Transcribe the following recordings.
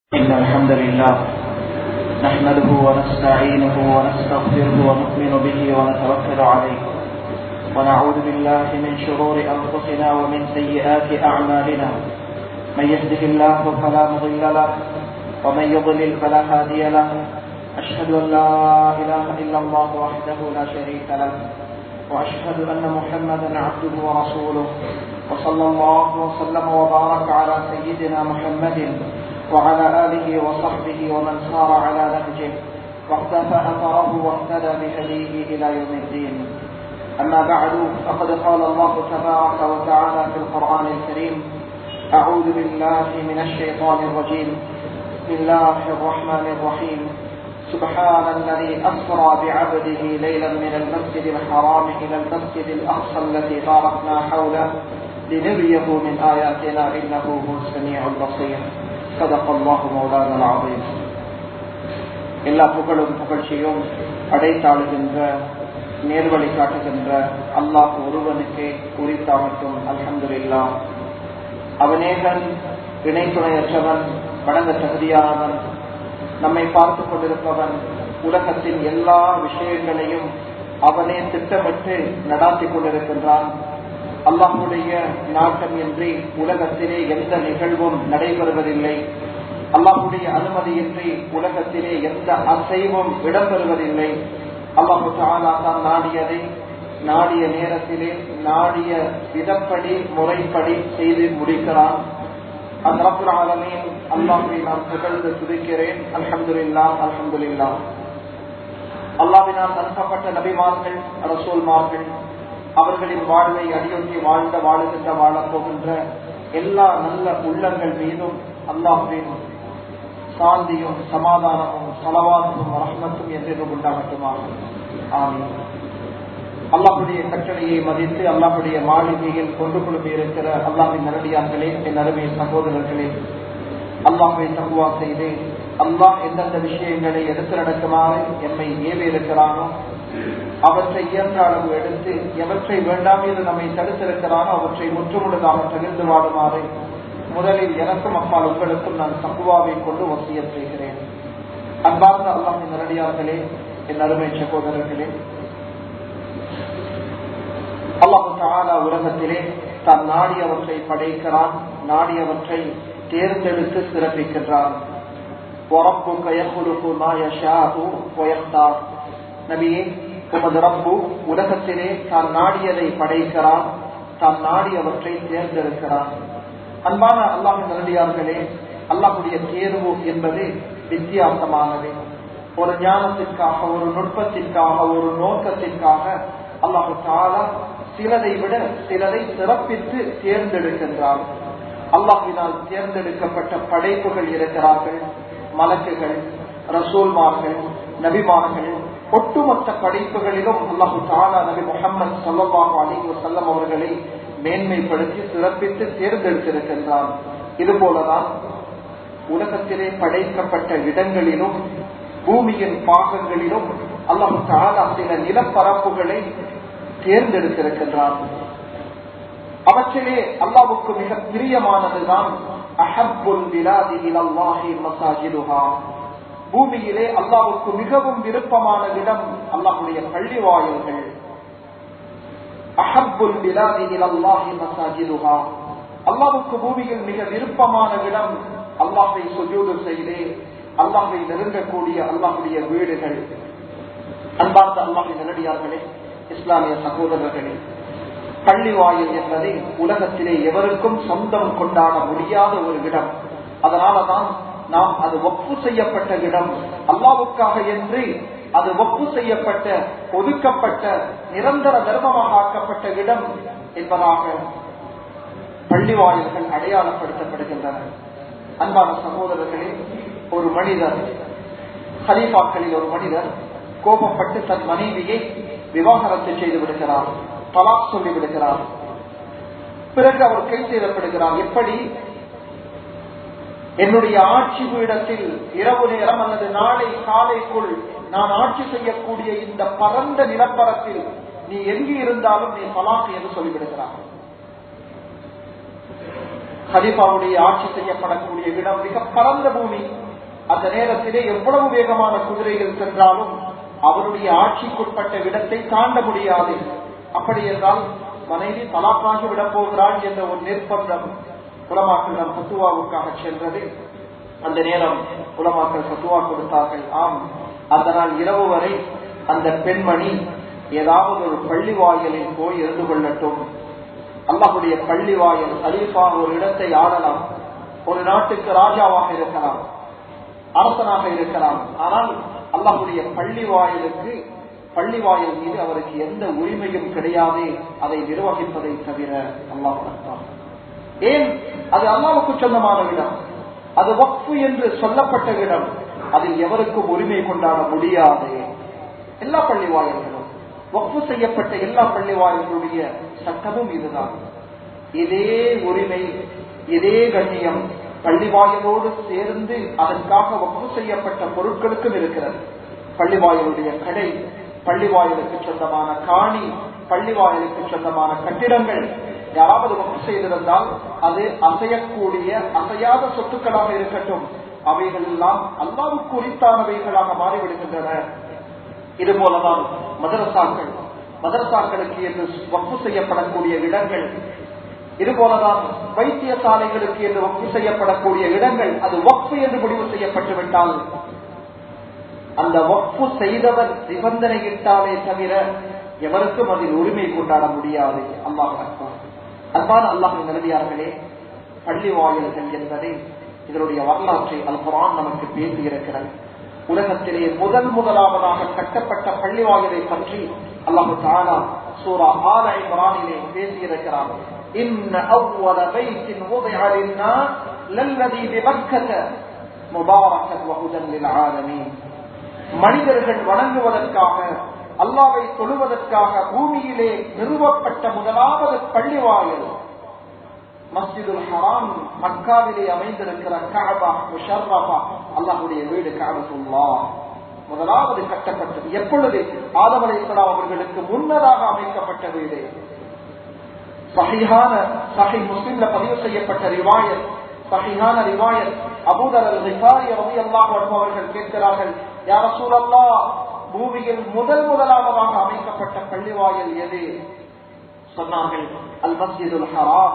إن الحمد لله نحمده ونستعينه ونستغفره ونؤمن به ونتوكل عليه ونعوذ بالله من شرور أنفسنا ومن سيئات أعمالنا من يهده الله فلا مضل له ومن يضلل فلا هادي له أشهد أن لا إله إلا الله وحده لا شريك له وأشهد أن محمدا عبده ورسوله وصلى الله وسلم وبارك على سيدنا محمد وعلى آله وصحبه ومن سار على نهجه واقتفى أثره واهتدى بهديه إلى يوم الدين أما بعد فقد قال الله تبارك وتعالى في القرآن الكريم أعوذ بالله من الشيطان الرجيم بسم الله الرحمن الرحيم سبحان الذي أسرى بعبده ليلا من المسجد الحرام إلى المسجد الأقصى الذي باركنا حوله لنريه من آياتنا إنه هو السميع البصير صدق الله مولانا العظيم எல்லா புகழும் புகழ்ச்சியும் படைத்தாளுகின்ற நேர்வழி காட்டுகின்ற அல்லாஹ் ஒருவனுக்கே குறித்தாமட்டும் அல்ஹம்துலில்லா அவனேகன் இணை துணையற்றவன் வணங்க தகுதியானவன் நம்மை பார்த்து கொண்டிருப்பவன் உலகத்தின் எல்லா விஷயங்களையும் அவனே திட்டமிட்டு நடாத்தி கொண்டிருக்கின்றான் அல்லாஹுடைய நாட்டம் இன்றி உலகத்திலே எந்த நிகழ்வும் நடைபெறுவதில்லை அல்லாஹுடைய அனுமதியின்றி உலகத்திலே எந்த அசைவும் இடம்பெறுவதில்லை அல்லாஹு தாலா தான் நாடியதை நாடிய நேரத்திலே நாடிய விதப்படி முறைப்படி செய்து முடிக்கிறான் அந்த ரப்புல் ஆலமீன் அல்லாஹை நான் புகழ்ந்து துதிக்கிறேன் அல்ஹம்துலில்லா அல்ஹம்துலில்லா அல்லாவினால் அனுப்பப்பட்ட நபிமார்கள் ரசூல்மார்கள் அவர்களின் வாழ்வை அடியொற்றி வாழ்ந்த வாழுகின்ற வாழப் போகின்ற எல்லா நல்ல உள்ளங்கள் மீதும் அல்லாஹின் சாந்தியும் சமாதானமும் சலவாத்தும் ரஹ்மத்தும் என்றும் உண்டாகட்டுமாக ஆமீன் அல்லாஹுடைய கட்டளையை மதித்து அல்லாஹுடைய மாளிகையில் கொண்டு கொண்டு இருக்கிற அல்லாஹின் நல்லடியார்களே என் அருமை சகோதரர்களே அல்லாஹை தகுவா செய்து அல்லாஹ் எந்தெந்த விஷயங்களை எடுத்து நடக்குமாறு எம்மை ஏவி இருக்கிறானோ அவற்றை இயன்ற அளவு எடுத்து எவற்றை வேண்டாம் என்று நம்மை தடுத்திருக்கிறானோ அவற்றை முற்றுமுழுதாக தகிர்ந்து வாடுமாறு முதலில் எனக்கும் அப்பால் உங்களுக்கும் நான் தகுவாவை கொண்டு வசிய செய்கிறேன் அன்பார்ந்த அல்லாஹின் நேரடியார்களே என் அருமை சகோதரர்களே அல்லாஹு தாலா உலகத்திலே தான் நாடியவற்றை படைக்கிறான் நாடியவற்றை தேர்ந்தெடுத்து சிறப்பிக்கின்றான் நபியே உமது ரப்பு உலகத்திலே தான் நாடியதை படைக்கிறான் தான் நாடியவற்றை தேர்ந்தெடுக்கிறான் அன்பான அல்லாஹின் நல்லடியார்களே அல்லாஹுடைய தேர்வு என்பது வித்தியாசமானது ஒரு ஞானத்திற்காக ஒரு நுட்பத்திற்காக ஒரு நோக்கத்திற்காக அல்லாஹு தாலா சிலதை விட சிலரை சிறப்பித்து தேர்ந்தெடுக்கின்றார் அல்லாஹினால் தேர்ந்தெடுக்கப்பட்ட படைப்புகள் இருக்கிறார்கள் மலக்குகள் ரசூல்மார்கள் நபிமார்கள் ஒட்டுமொத்த படைப்புகளிலும் அல்லாஹு தாலா நபி முகமது சல்லாஹு அலி வசல்லம் அவர்களை மேன்மைப்படுத்தி சிறப்பித்து தேர்ந்தெடுத்திருக்கின்றார் இது போலதான் உலகத்திலே படைக்கப்பட்ட இடங்களிலும் பூமியின் பாகங்களிலும் அல்லாஹு தாலா சில நிலப்பரப்புகளை தேர்ந்தெடுத்திருக்கின்றார் அவற்றிலே அல்லாவுக்கு மிக பிரியமானதுதான் அஹப்புல் விலாதி மசாஜிதுஹா பூமியிலே அல்லாவுக்கு மிகவும் விருப்பமான இடம் அல்லாஹுடைய பள்ளி வாயில்கள் அஹப்புல் விலாதி அல்லாஹி மசாஜிதுஹா அல்லாவுக்கு பூமியில் மிக விருப்பமான இடம் அல்லாஹை சுஜூடு செய்தே அல்லாஹை நெருங்கக்கூடிய அல்லாஹுடைய வீடுகள் அன்பார்ந்த அல்லாஹின் நல்லடியார்களே இஸ்லாமிய சகோதரர்களே பள்ளி வாயில் என்பதை உலகத்திலே எவருக்கும் சொந்தம் கொண்டாட முடியாத ஒரு இடம் அதனாலதான் நாம் அது ஒப்பு செய்யப்பட்ட இடம் அல்லாவுக்காக என்று அது ஒப்பு செய்யப்பட்ட ஒதுக்கப்பட்ட நிரந்தர தர்மமாக ஆக்கப்பட்ட இடம் என்பதாக பள்ளி வாயில்கள் அடையாளப்படுத்தப்படுகின்றன அன்பான சகோதரர்களே ஒரு மனிதர் ஹலீஃபாக்களில் ஒரு மனிதர் கோபப்பட்டு தன் மனைவியை விவாகரத்து செய்து விடுகிறார் தலாக் சொல்லி விடுகிறார் பிறகு அவர் கை செய்யப்படுகிறார் எப்படி என்னுடைய ஆட்சி பீடத்தில் இரவு நேரம் அல்லது நாளை காலைக்குள் நான் ஆட்சி செய்யக்கூடிய இந்த பரந்த நிலப்பரப்பில் நீ எங்கு இருந்தாலும் நீ தலாக் என்று சொல்லிவிடுகிறார் ஹலிஃபாவுடைய ஆட்சி செய்யப்படக்கூடிய இடம் மிக பரந்த பூமி அந்த நேரத்திலே எவ்வளவு வேகமான குதிரைகள் சென்றாலும் அவருடைய ஆட்சிக்குட்பட்ட இடத்தை தாண்ட முடியாது அப்படி என்றால் மனைவி தலாக்காகி விடப் போகிறாள் என்ற ஒரு நிர்பந்தம் உலமாக்களிடம் பத்துவாவுக்காக சென்றது அந்த நேரம் உலமாக்கள் பத்துவா கொடுத்தார்கள் ஆம் அந்த நாள் இரவு வரை அந்த பெண்மணி ஏதாவது ஒரு பள்ளி வாயிலில் போய் இருந்து கொள்ளட்டும் அல்லாஹுடைய பள்ளி வாயில் அலீஃபா ஒரு இடத்தை ஆடலாம் ஒரு நாட்டுக்கு ராஜாவாக இருக்கலாம் அரசனாக இருக்கலாம் ஆனால் அல்லாஹுடைய பள்ளி வாயிலுக்கு பள்ளி வாயில் மீது அவருக்கு எந்த உரிமையும் கிடையாது அதை நிர்வகிப்பதை தவிர அல்லாஹ் ஏன் அது அல்லாவுக்கு சொந்தமான இடம் அது வக்ஃபு என்று சொல்லப்பட்ட இடம் அதில் எவருக்கும் உரிமை கொண்டாட முடியாது எல்லா பள்ளி வாயில்களும் வக்ஃபு செய்யப்பட்ட எல்லா பள்ளி வாயில்களுடைய சட்டமும் இதுதான் இதே உரிமை இதே கண்ணியம் பள்ளிவாயலோடு சேர்ந்து அதற்காக வக்ஃபு செய்யப்பட்ட பொருட்களுக்கும் இருக்கிறது பள்ளிவாயலுடைய கடை பள்ளிவாயலுக்கு சொந்தமான காணி பள்ளிவாயலுக்கு சொந்தமான கட்டிடங்கள் யாராவது வக்ஃபு செய்திருந்தால் அது அசையக்கூடிய அசையாத சொத்துக்களாக இருக்கட்டும் அவைகள் எல்லாம் அல்லாவுக்கு உரித்தானவைகளாக மாறிவிடுகின்றன இது போலதான் மதரசாக்கள் மதரசாக்களுக்கு என்று வப்பு செய்யப்படக்கூடிய இடங்கள் இது போலதான் வைத்தியசாலைகளுக்கு என்று வப்பு செய்யப்படக்கூடிய இடங்கள் அது வப்பு என்று முடிவு செய்யப்பட்டு விட்டால் அந்த வப்பு செய்தவர் நிபந்தனையிட்டாலே தவிர எவருக்கும் அதில் உரிமை கொண்டாட முடியாது அல்லாஹ் அன்பான அல்லாஹ் நிலவியார்களே பள்ளி வாயில்கள் என்பதை இதனுடைய வரலாற்றை அல் குரான் நமக்கு பேசி இருக்கிறது உலகத்திலே முதல் முதலாவதாக கட்டப்பட்ட பள்ளி வாயிலை பற்றி அல்லாஹு தாலா சூரா ஆல இம்ரானிலே பேசியிருக்கிறார் إن أول بيت وضع للناس للذي بمكة مباركا وهدى للعالمين மனிதர்கள் வணங்குவதற்காக அல்லாவை தொழுவதற்காக பூமியிலே நிறுவப்பட்ட முதலாவது பள்ளி வாயில் மஸ்ஜிதுல் ஹராம் மக்காவிலே அமைந்திருக்கிற கஅபா முஷர்ரபா அல்லாஹுடைய வீடு கஅபத்துல்லா முதலாவது கட்டப்பட்டது எப்பொழுது ஆதம் அலைஹிஸ்ஸலாம் அவர்களுக்கு முன்னதாக அமைக்கப்பட்ட வீடு சஹிஹான சஹி முஸ்லிம்ல பதிவு செய்யப்பட்ட ரிவாயத் சஹிஹான ரிவாயத் அபூதர் அல் ரிஃபாரி ரலியல்லாஹு அன்ஹு அவர்கள் கேட்கிறார்கள் யா ரசூலல்லாஹ் பூமியில் முதல் முதலாவதாக அமைக்கப்பட்ட பள்ளிவாயல் எது சொன்னார்கள் அல் மஸ்ஜிதுல் ஹராம்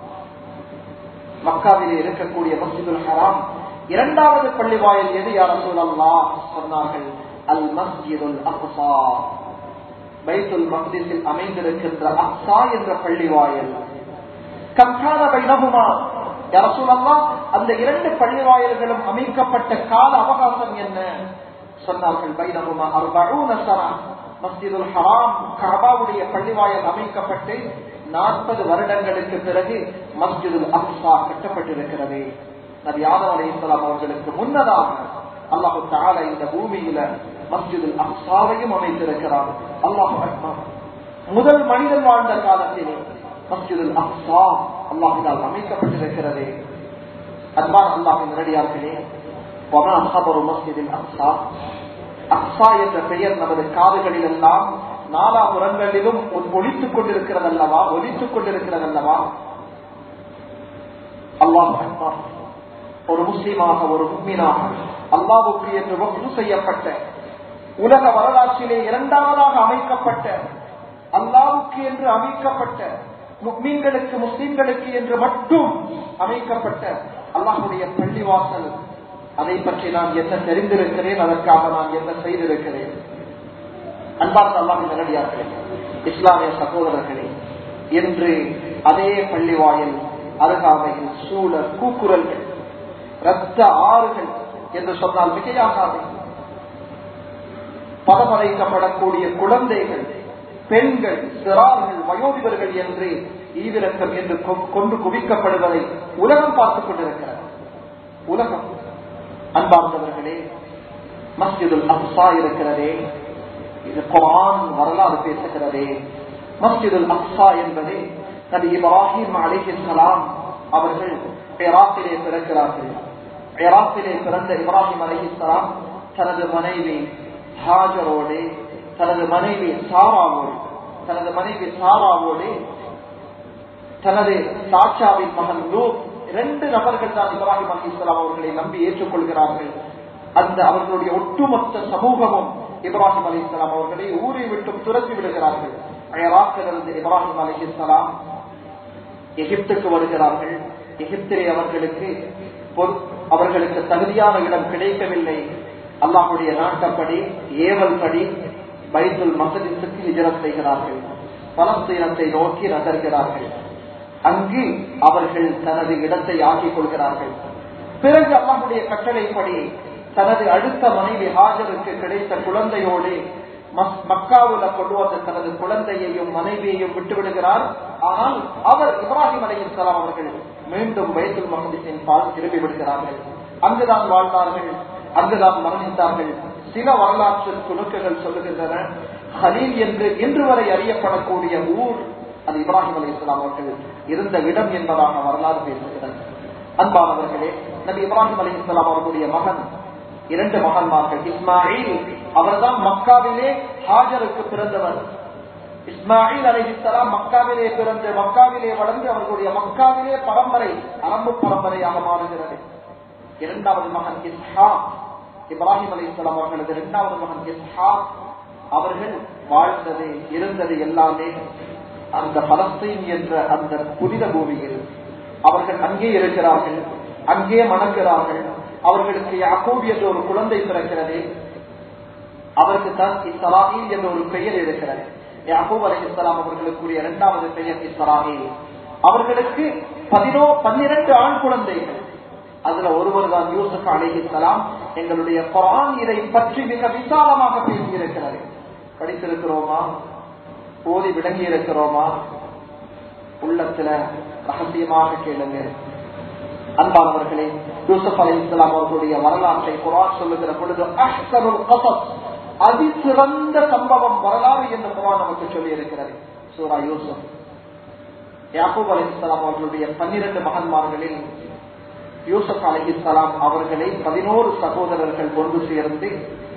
மக்காவிலே இருக்கக்கூடிய மஸ்ஜிதுல் ஹராம் இரண்டாவது பள்ளிவாயல் எது யார் ரசூலல்லா சொன்னார்கள் அல் மஸ்ஜிதுல் அக்ஸா பைத்துல் மக்திஸில் அமைந்திருக்கின்ற அக்ஸா என்ற பள்ளிவாயல் கம்கான பைனகுமா யார் ரசூலல்லா அந்த இரண்டு பள்ளிவாயல்களும் அமைக்கப்பட்ட கால அவகாசம் என்ன சொன்னார்கள் பைனகுமா அர்பூன சனா மஸ்ஜிதுல் ஹராம் கபாவுடைய பள்ளிவாயல் அமைக்கப்பட்டு நாற்பது வருடங்களுக்கு பிறகு மஸ்ஜிதுல் அக்ஸா கட்டப்பட்டிருக்கிறது நபி ஆதம் அலி இஸ்லாம் அவர்களுக்கு முன்னதாக அல்லாஹு தாலா இந்த பூமியில மஸ்ஜிதுல் அக்ஸாவையும் அமைத்திருக்கிறார் அல்லாஹு அக்பர் முதல் மனிதன் வாழ்ந்த காலத்திலே மஸ்ஜிதுல் அக்ஸா அல்லாஹினால் அமைக்கப்பட்டிருக்கிறது அன்பான் அல்லாஹின் நேரடியார்களே மஸ்ஜிதில் அக்ஸா அக்ஸா என்ற பெயர் நமது காதுகளில் எல்லாம் நாலாபுறங்களிலும் ஒழித்துக் கொண்டிருக்கிறது அல்லவா ஒலித்துக் கொண்டிருக்கிறது அல்லவா அல்லாஹ் ஒரு முஸ்லீமாக ஒரு முக்மீனாக அல்லாவுக்கு என்று வக்ஃபு செய்யப்பட்ட உலக வரலாற்றிலே இரண்டாவதாக அமைக்கப்பட்ட அல்லாவுக்கு என்று அமைக்கப்பட்ட முக்மீன்களுக்கு முஸ்லிம்களுக்கு என்று மட்டும் அமைக்கப்பட்ட அல்லாஹுடைய பள்ளிவாசல் அதை பற்றி நான் என்ன தெரிந்திருக்கிறேன் அதற்காக நான் என்ன செய்திருக்கிறேன் அன்பார்ந்த அல்லாஹ் நல்லடியார்களே இஸ்லாமிய சகோதரர்களே என்று அதே பள்ளிவாயல் அருகாமையில் சூழல் கூக்குரல்கள் ரத்த ஆறுகள் என்று சொன்னால் மிகையாகாது பதமறைக்கப்படக்கூடிய குழந்தைகள் பெண்கள் சிறார்கள் வயோதிபர்கள் என்று ஈவிரக்கம் என்று கொண்டு குவிக்கப்படுவதை உலகம் பார்த்துக் கொண்டிருக்கிறது உலகம் அன்பார்ந்தவர்களே மஸ்ஜிதுல் அப்சா இருக்கிறதே இது குரான் வரலாறு பேசுகிறதே மஸ்ஜிதுல் அக்ஸா என்பது நபி இப்ராஹிம் அலிஹிஸ்லாம் அவர்கள் இராக்கிலே பிறக்கிறார்கள் இராக்கிலே பிறந்த இப்ராஹிம் அலிஹிஸ்லாம் தனது மனைவி ஹாஜரோடு தனது மனைவி சாராவோடு தனது மனைவி சாராவோடு தனது சாட்சாவின் மகன் லூத் ரெண்டு நபர்கள் தான் இப்ராஹிம் அலி இஸ்லாம் அவர்களை நம்பி ஏற்றுக்கொள்கிறார்கள் அந்த அவர்களுடைய ஒட்டுமொத்த சமூகமும் இப்ராஹிம் அலி இஸ்லாம் அவர்களை ஊரை விட்டு துரத்தி விடுகிறார்கள் அயராக்கிலிருந்து இப்ராஹிம் அலி இஸ்லாம் எகிப்துக்கு வருகிறார்கள் எகிப்திலே அவர்களுக்கு அவர்களுக்கு தகுதியான இடம் கிடைக்கவில்லை அல்லாஹுடைய நாட்டப்படி ஏவல் படி பைத்துல் மசதிசுக்கு ஹிஜரத் செய்கிறார்கள் பலஸ்தீனத்தை நோக்கி நகர்கிறார்கள் அங்கு அவர்கள் தனது இடத்தை ஆக்கிக் கொள்கிறார்கள் பிறகு அல்லாஹுடைய கட்டளைப்படி தனது அடுத்த மனைவி ஹாஜருக்கு கிடைத்த குழந்தையோடு மக்காவுல கொண்டு வந்த தனது குழந்தையையும் மனைவியையும் விட்டுவிடுகிறார் ஆனால் அவர் இப்ராஹிம் அலி இஸ்லாம் அவர்கள் மீண்டும் வயசுல் மகதிசின் பால் திரும்பி விடுகிறார்கள் அங்குதான் வாழ்ந்தார்கள் அங்குதான் மரணித்தார்கள் சில வரலாற்று துணுக்குகள் சொல்லுகின்றன ஹலீல் என்று இன்று வரை அறியப்படக்கூடிய ஊர் அது இப்ராஹிம் அலி இஸ்லாம் அவர்கள் இருந்த இடம் என்பதாக வரலாறு பேசுகிறது அன்பானவர்களே நபி இப்ராஹிம் அலி இஸ்லாம் அவர்களுடைய மகன் இரண்டு மகன்மார்கள் இஸ்மாயில் அவர்தான் மக்காவிலே ஹாஜருக்கு பிறந்தவர் இஸ்மாயில் அலிஹிஸ்லாம் மக்காவிலே பிறந்து மக்காவிலே வளர்ந்து அவர்களுடைய மக்காவிலே பரம்பரை அரம்பு பரம்பரையாக மாறுகிறது இரண்டாவது மகன் இஸ்ஹா இப்ராஹிம் அலி இஸ்லாம் அவர்களது இரண்டாவது மகன் இஸ்ஹா அவர்கள் வாழ்ந்தது இருந்தது எல்லாமே அந்த பலஸ்தீன் என்ற அந்த புனித பூமியில் அவர்கள் அங்கே இருக்கிறார்கள் அங்கே மணக்கிறார்கள் அவர்களுக்கு யாக்கூப் என்ற ஒரு குழந்தை பிறக்கிறது அவருக்கு தான் இஸ்ராஹில் என்ற ஒரு பெயர் இருக்கிறது யாக்கூப் அலி இஸ்லாம் அவர்களுக்குரிய இரண்டாவது பெயர் இஸ்ராஹில் அவர்களுக்கு பதினோ பன்னிரண்டு ஆண் குழந்தைகள் அதுல ஒருவர் தான் யூசுப் அலி இஸ்லாம் எங்களுடைய குரான் இதை பற்றி மிக விசாலமாக பேசியிருக்கிறது படித்திருக்கிறோமா ஓதி விளங்கி இருக்கிறோமா உள்ளத்துல ரகசியமாக கேளுங்க அன்பானவர்களே யூசுப் அலி இஸ்லாம் அவர்களுடைய வரலாற்றை குரான் சொல்லுகிற பொழுது அஹ்சனுல் கசஸ் அதிசிறந்த சம்பவம் வரலாறு என்று குரான் நமக்கு சொல்லி இருக்கிறது சூரா யூசுப் யாக்கூப் அலி இஸ்லாம் அவர்களுடைய பன்னிரண்டு மகன்மார்களில் யூசுப் அலி இஸ்லாம் அவர்களை பதினோரு சகோதரர்கள் கொண்டு சேர்ந்து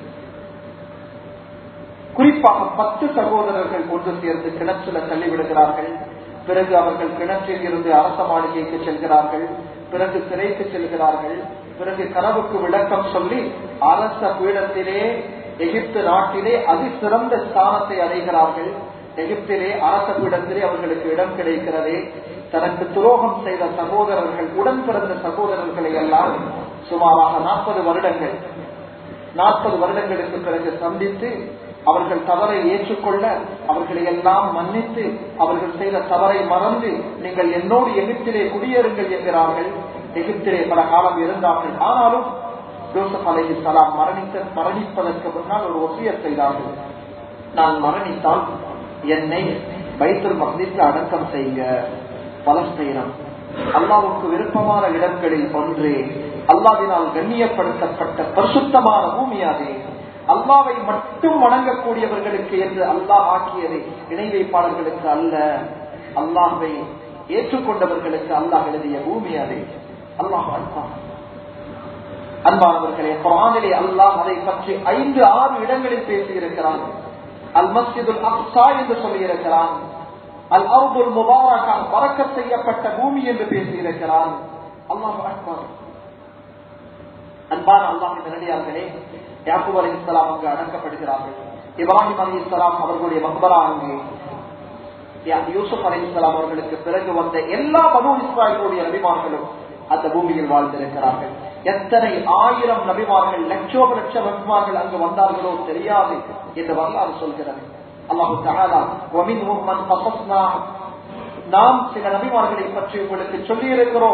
குறிப்பாக பத்து சகோதரர்கள் கொண்டு சேர்ந்து கிணற்றுல தள்ளிவிடுகிறார்கள் பிறகு அவர்கள் கிணற்றில் இருந்து அரச மாளிகைக்கு செல்கிறார்கள் பிறகு சிறைக்கு செல்கிறார்கள் பிறகு கனவுக்கு விளக்கம் சொல்லி அரச பீடத்திலே எகிப்து நாட்டிலே அதிசிறந்த ஸ்தானத்தை அடைகிறார்கள் எகிப்திலே அரச பீடத்திலே அவர்களுக்கு இடம் கிடைக்கிறது தனக்கு துரோகம் செய்த சகோதரர்கள் உடன் பிறந்த சகோதரர்களை எல்லாம் சுமாராக நாற்பது வருடங்கள் நாற்பது வருடங்களுக்கு பிறகு சந்தித்து அவர்கள் தவறை ஏற்றுக்கொள்ள அவர்களை எல்லாம் மன்னித்து அவர்கள் செய்த தவறை மறந்து நீங்கள் என்னோடு எகிப்திலே குடியேறுங்கள் என்கிறார்கள் எகிப்திலே பல காலம் இருந்தார்கள் ஆனாலும் ஜோசப் அலை சலாம் மரணித்த மரணிப்பதற்கு முன்னால் ஒரு ஒசிய செய்தார்கள் நான் மரணித்தால் என்னை வைத்தல் மகனித்து அடக்கம் செய்ய பலஸ்தீனம் அல்லாவுக்கு விருப்பமான இடங்களில் ஒன்று அல்லாவினால் கண்ணியப்படுத்தப்பட்ட பரிசுத்தமான பூமியாதே அல்லாவை மட்டும் வணங்கக்கூடியவர்களுக்கு என்று அல்லாஹ் ஆக்கியது இணை வைப்பாளர்களுக்கு அல்ல அல்லாஹை ஏற்றுக்கொண்டவர்களுக்கு அல்லாஹ் எழுதிய பூமி அது அல்லாஹ் அல்லாஹ் அன்பானவர்களே குரானிலே அல்லாஹ் அதை பற்றி ஐந்து ஆறு இடங்களில் பேசியிருக்கிறான் அல் மஸ்ஜிதுல் அப்சா என்று சொல்லியிருக்கிறான் அல் அவுதுல் முபாரகா வரக்க செய்யப்பட்ட பூமி என்று பேசியிருக்கிறான் அல்லாஹ் அக்பர் அன்பான அல்லாஹ் நேரடியார்களே யாக்கூப் அலி இஸ்லாம் அங்கு அடக்கப்படுகிறார்கள் இப்ராஹிம் அலி இஸ்லாம் அவர்களுடைய மக்பரா அங்கே யூசுப் அலி இஸ்லாம் அவர்களுக்கு பிறகு வந்த எல்லா பனு இஸ்ராயலுடைய நபிமார்களும் அந்த பூமியில் வாழ்ந்திருக்கிறார்கள் எத்தனை ஆயிரம் நபிமார்கள் லட்சோப லட்ச நபிமார்கள் அங்கு வந்தார்களோ தெரியாது என்று வரலாறு சொல்கிறது அல்லாஹு நாம் சில நபிமார்களை பற்றி உங்களுக்கு சொல்லி இருக்கிறோம்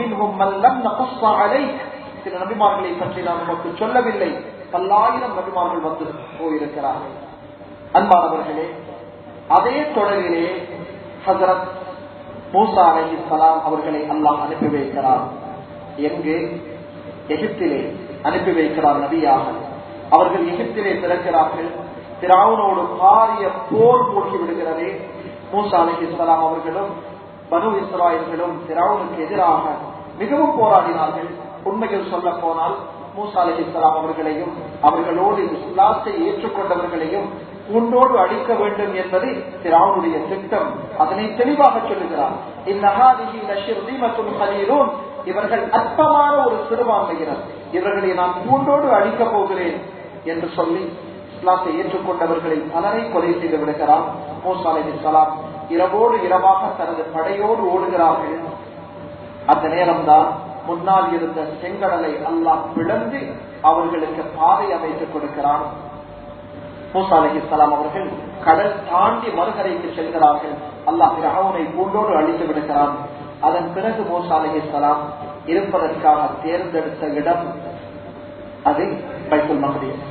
சில நபிமார்களை பற்றி நாம் நமக்கு சொல்லவில்லை பல்லாயிரம் நபிமார்கள் வந்து போயிருக்கிறார்கள் அன்பானவர்களே அதே தொடரிலே ஹசரத் மூசா அலி சலாம் அவர்களை அல்லாஹ் அனுப்பி வைக்கிறார் எங்கு எகிப்திலே அனுப்பி வைக்கிறார் நபியாக அவர்கள் எகிப்திலே பிறக்கிறார்கள் திராவுனோடு பாரிய போர் மூழ்கி விடுகிறது மூசா அலி இஸ்லாம் அவர்களும் பனு இஸ்ராயல்களும் திராவுனுக்கு எதிராக மிகவும் போராடினார்கள் உண்மையில் சொல்ல போனால் மூசா அலி இஸ்லாம் அவர்களையும் அவர்களோடு இஸ்லாத்தை ஏற்றுக்கொண்டவர்களையும் பூண்டோடு அழிக்க வேண்டும் என்பது திராவுடைய திட்டம் அதனை தெளிவாக சொல்லுகிறார் இந்நகாதிகி நஷிர்தீமத்துல் கலீலூன் இவர்கள் அற்பமான ஒரு சிறுபான்மையினர் இவர்களை நான் பூண்டோடு அழிக்கப் போகிறேன் என்று சொல்லி இஸ்லாத்தை ஏற்றுக்கொண்டவர்களை பலரை கொலை செய்து விடுகிறார் மூசா அலி சலாம் இரவோடு இரவாக தனது படையோடு ஓடுகிறார்கள் அந்த நேரம்தான் முன்னால் இருந்த செங்கடலை அல்லாஹ் பிளந்து அவர்களுக்கு பாதை அமைத்துக் கொடுக்கிறான் மூசா அலி சலாம் அவர்கள் கடல் தாண்டி மறுகரைக்கு செல்கிறார்கள் அல்லாஹ் ராவனை பூண்டோடு அழித்து விடுகிறான் அதன் பிறகு மூசா அலி சலாம் இருப்பதற்காக தேர்ந்தெடுத்த இடம் அது பைத்துல் மகதீஸ்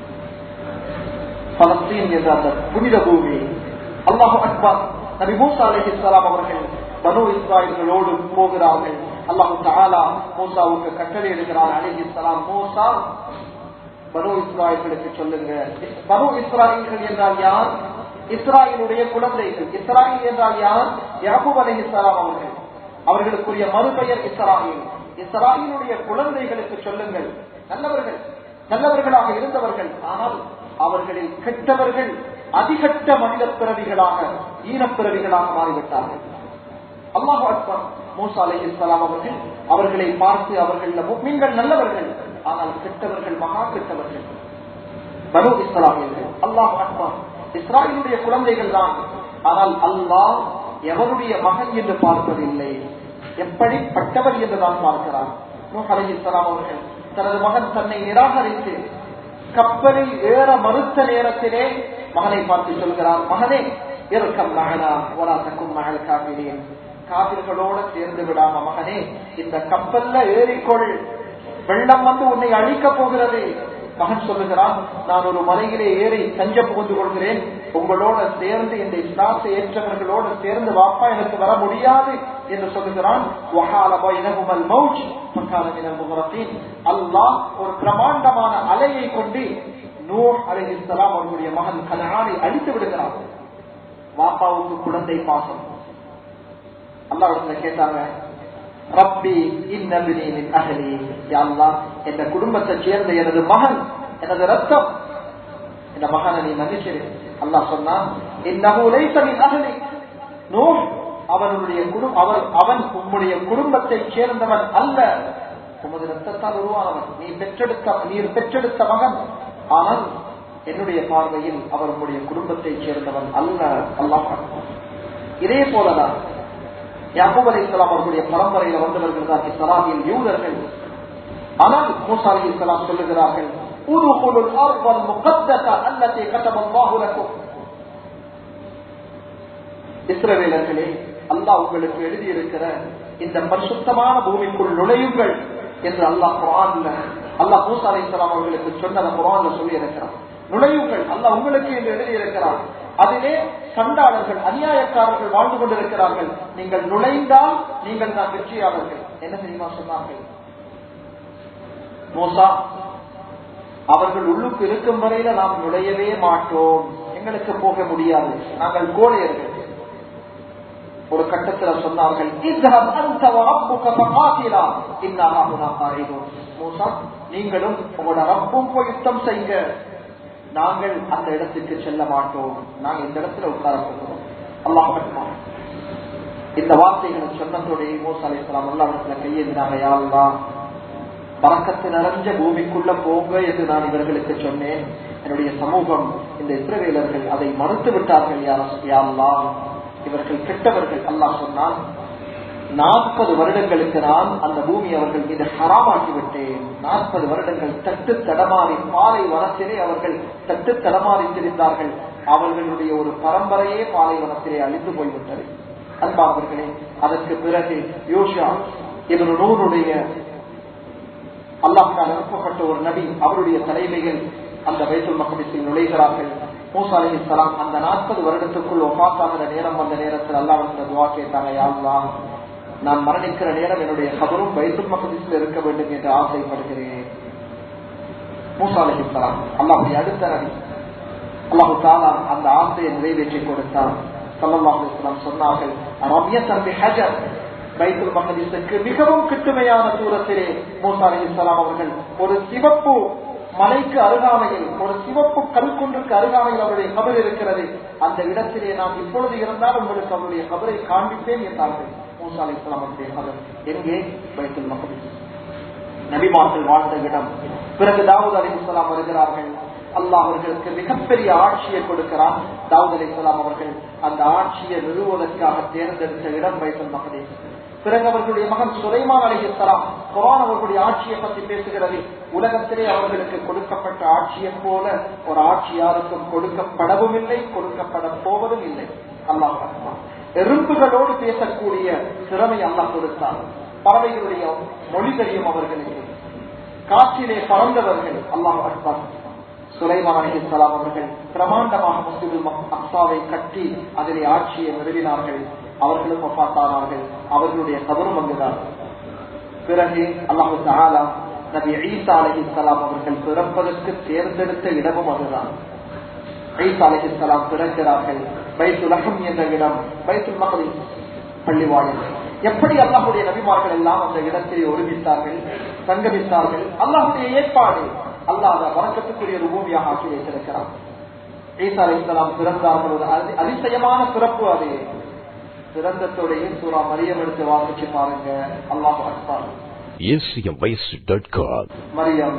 பலஸ்தீன் என்ற அந்த புனித பூமி அல்லாஹு அக்பர் நபி மூசா அலி இஸ்லாம் அவர்கள் பனு இஸ்ராயல்களோடு போகிறார்கள் அல்லாஹு தாலா மூசாவுக்கு கட்டளை எடுக்கிறார் அலி இஸ்லாம் மூசா பனு இஸ்ராயல்களுக்கு சொல்லுங்க பனு இஸ்ராயல்கள் என்றால் யார் இஸ்ராயலுடைய குழந்தைகள் இஸ்ராயல் என்றால் யார் யாபூப் அலி இஸ்லாம் அவர்கள் அவர்களுக்குரிய மறுபெயர் இஸ்ராயில் இஸ்ராயிலுடைய குழந்தைகளுக்கு சொல்லுங்கள் நல்லவர்கள் நல்லவர்களாக இருந்தவர்கள் ஆனால் அவர்களில் கெட்டவர்கள் அதிகட்ட மனித பிறவிகளாக ஈனப்பிறவிகளாக மாறிவிட்டார்கள் அல்லாஹு அக்பர் மூசா அலி இஸ்லாம் அவர்கள் அவர்களை பார்த்து அவர்கள் நீங்கள் நல்லவர்கள் ஆனால் கெட்டவர்கள் மகா கெட்டவர்கள் பனு இஸ்லாமியர்கள் அல்லாஹ் அக்பர் இஸ்ராயலுடைய குழந்தைகள் தான் ஆனால் அல்லாஹ் எவருடைய மகன் என்று பார்ப்பதில்லை எப்படிப்பட்டவர் என்று தான் பார்க்கிறார் அலி இஸ்லாம் அவர்கள் தனது மகன் தன்னை நிராகரித்து கப்பலில் ஏற மறுத்த நேரத்திலே மகனை பார்த்து சொல்கிறார் மகனே இறக்கம் மகனா ஒரா தக்கும் மகள் காப்பினேன் காவிர்களோட சேர்ந்து விடாம மகனே இந்த கப்பல்ல ஏறிக்கொள் வெள்ளம் வந்து உன்னை அழிக்க போகிறது மகன் சொல்லுகிறான் நான் ஒரு மலையிலே ஏறி தஞ்ச புகுந்து கொள்கிறேன் உங்களோட சேர்ந்து இந்த இஸ்லாத்தை ஏற்றவர்களோடு சேர்ந்து வாப்பா எனக்கு வர முடியாது என்று சொல்லுகிறான் அல்லாஹ் ஒரு பிரமாண்டமான அலையை கொண்டு நூ அலை இஸ்லாம் அவர்களுடைய மகன் கல்யாணை அழித்து விடுகிறான் வாப்பாவுக்கு குழந்தை பாசம் அல்லாஹ் கேட்டாங்க ரப்பி இன்னபினி மின் அகலி யாழ்லா என்ற குடும்பத்தை சேர்ந்த எனது மகன் எனது ரத்தம் இந்த மகனை நீ மன்னிச்சிரு அல்லாஹ் சொன்னான் இன்னகுலைசமின் அகலி நூ அவனுடைய குடும்பம் அவர் அவன் உம்முடைய குடும்பத்தை சேர்ந்தவன் அல்ல உமது ரத்தத்தால் உருவானவன் நீ பெற்றெடுத்த நீர் பெற்றெடுத்த மகன் ஆனால் என்னுடைய பார்வையில் அவர் உம்முடைய குடும்பத்தை சேர்ந்தவன் அல்ல அல்லாஹ் இதே போலதான் யாக்கூப் அலி இஸ்லாம் அவர்களுடைய பரம்பரையில வந்தவர்கள் தான் இஸ்லாமியில் யூதர்கள் ஆனால் மூசா அலி இஸ்லாம் சொல்லுகிறார்கள் இஸ்ரவேலர்களே அல்லாஹ் உங்களுக்கு எழுதியிருக்கிற இந்த பரிசுத்தமான பூமிக்குள் நுழையுங்கள் என்று அல்லாஹ் குரான்ல அல்லாஹ் மூசா அலி இஸ்லாம் அவர்களுக்கு சொன்னதை குரான்ல சொல்லி இருக்கிறார் நுழையுங்கள் அல்லாஹ் உங்களுக்கு என்று எழுதியிருக்கிறார் அதிலே சண்டாளர்கள் அநியாயக்காரர்கள் வாழ்ந்து கொண்டிருக்கிறார்கள் நீங்கள் நுழைந்தால் நீங்கள் தான் வெற்றியாளர்கள் என்ன தெரியுமா சொன்னார்கள் மோசா அவர்கள் உள்ளுக்கு இருக்கும் வரையில நாம் நுழையவே மாட்டோம் எங்களுக்கு போக முடியாது நாங்கள் கோழையர்கள் ஒரு கட்டத்துல சொன்னார்கள் நீங்களும் உங்களோட ரப்பும் போய் யுத்தம் செய்யுங்க நாங்கள் அந்த இடத்துக்கு செல்ல மாட்டோம் நாங்கள் இந்த இடத்துல உட்கார போகிறோம் அல்லாஹ் இந்த வார்த்தைகளை சொன்னதோடைய மூசா அலிஸ்லாம் அல்லாஹத்துல கையெழுந்தாங்க யாருலா பறக்கத்து நிறைஞ்ச பூமிக்குள்ள போங்க என்று நான் இவர்களுக்கு சொன்னேன் என்னுடைய சமூகம் இந்த இஸ்ரவேலர்கள் அதை மறுத்து விட்டார்கள் யாருலா இவர்கள் கெட்டவர்கள் அல்லாஹ் சொன்னால் நாற்பது வருடங்களுக்கு நான் அந்த பூமி அவர்கள் மீது ஹராமாக்கி விட்டேன் நாற்பது வருடங்கள் தட்டு தடமாறி பாலை வனத்திலே அவர்கள் தட்டு தடமாறி திரிந்தார்கள் அவர்களுடைய ஒரு பரம்பரையே பாலை வனத்திலே அழிந்து போய்விட்டது அன்பானவர்களே அதற்கு பிறகு யோஷா இவர் நூறுடைய அல்லாஹால் அனுப்பப்பட்ட ஒரு நபி அவருடைய தலைமைகள் அந்த வைத்துல் மக்களத்தில் நுழைகிறார்கள் மூசா அலி இஸ்லாம் அந்த நாற்பது வருடத்துக்குள் ஒப்பாசாகிற நேரம் வந்த நேரத்தில் அல்லாஹ் துவா கேட்டாங்க யாருலா நான் மரணிக்கிற நேரம் என்னுடைய கபரும் வைத்துல் மக்களத்தில் இருக்க வேண்டும் என்று ஆசைப்படுகிறேன் மூசா அலி இஸ்லாம் அல்லாஹுடைய அடுத்த நபி அல்லாஹு தாலா அந்த ஆசையை நிறைவேற்றி கொடுத்தார் சல்லாஹு இஸ்லாம் சொன்னார்கள் ரம்ய தம்பி ஹஜர் பைத்துல் மகதீசுக்கு மிகவும் கிட்டுமையான தூரத்திலே மூசா அலி இஸ்லாம் அவர்கள் ஒரு சிவப்பு மலைக்கு அருகாமையில் ஒரு சிவப்பு கல்குன்றுக்கு அருகாமையில் அவருடைய கபர் இருக்கிறது அந்த இடத்திலே நான் இப்பொழுது இருந்தால் உங்களுக்கு அவருடைய கபரை காண்பிப்பேன் என்றார்கள் மூசா அலி இஸ்லாம் அவருடைய கபர் எங்கே பைத்துல் மகதீஸ் நபிமார்கள் வாழ்ந்த இடம் பிறகு தாவூத் அலி இஸ்லாம் வருகிறார்கள் அல்லாஹ் அவர்களுக்கு மிகப்பெரிய ஆட்சியை கொடுக்கிறார் தாவூத் அலி இஸ்லாம் அவர்கள் அந்த ஆட்சியை நிறுவுவதற்காக தேர்ந்தெடுத்த இடம் பைத்துல் மகதீஸ் பிறகு அவர்களுடைய மகன் சுலைமான் அலி இஸ்லாம் குரான் அவர்களுடைய ஆட்சியை பற்றி பேசுகிறது உலகத்திலே அவர்களுக்கு கொடுக்கப்பட்ட ஆட்சியை போல ஒரு ஆட்சி யாருக்கும் கொடுக்கப்படவும் இல்லை கொடுக்கப்பட போவதும் இல்லை அல்லாஹ் அக்பர். எறும்புகளோடு பேசக்கூடிய திறமை அல்லாஹ் கொடுத்தார் பறவைகளுடைய மொழி தெரியும் அவர்களுக்கு காற்றிலே பறந்தவர்கள் அல்லாஹ் அக்பர் சுலைமான் அலிஹலாம் அவர்கள் பிரமாண்டமாக முஸ்லிம் அக்சாவை கட்டி அதிலே ஆட்சியை நிறுவினார்கள் அவர்களும் வஃபாத்தானார்கள் அவர்களுடைய கபரும் அங்குதான் பிறகு அல்லாஹு தஆலா நபி ஈசா அலைஹிஸ்ஸலாம் அவர்கள் பிறப்பதற்கு தேர்ந்தெடுத்த இடமும் அதுதான் ஈசா அலைஹிஸ்ஸலாம் பிறக்கிறார்கள் பைத்துல் அஹம் என்ற இடம் பைத்துல் மக்தீஸ் பள்ளிவாயில் எப்படி அல்லாஹுடைய நபிமார்கள் எல்லாம் அந்த இடத்திலே ஒருமித்தார்கள் சங்கமித்தார்கள் அல்லாஹுடைய ஏற்பாடு அல்லாஹ் அதை வரக்கத்துக்குரிய ஒரு பூமியாக ஆக்கி வைத்திருக்கிறார் ஈசா அலைஹிஸ்ஸலாம் பிறந்தார்கள் ஒரு அதி- அதிசயமான பிறப்பு அது பிறந்தத்தோடைய சூரா மரியம் எடுத்து வாசிச்சு பாருங்க அல்லாஹ் அக்பர் acmvoice.com. மரியம்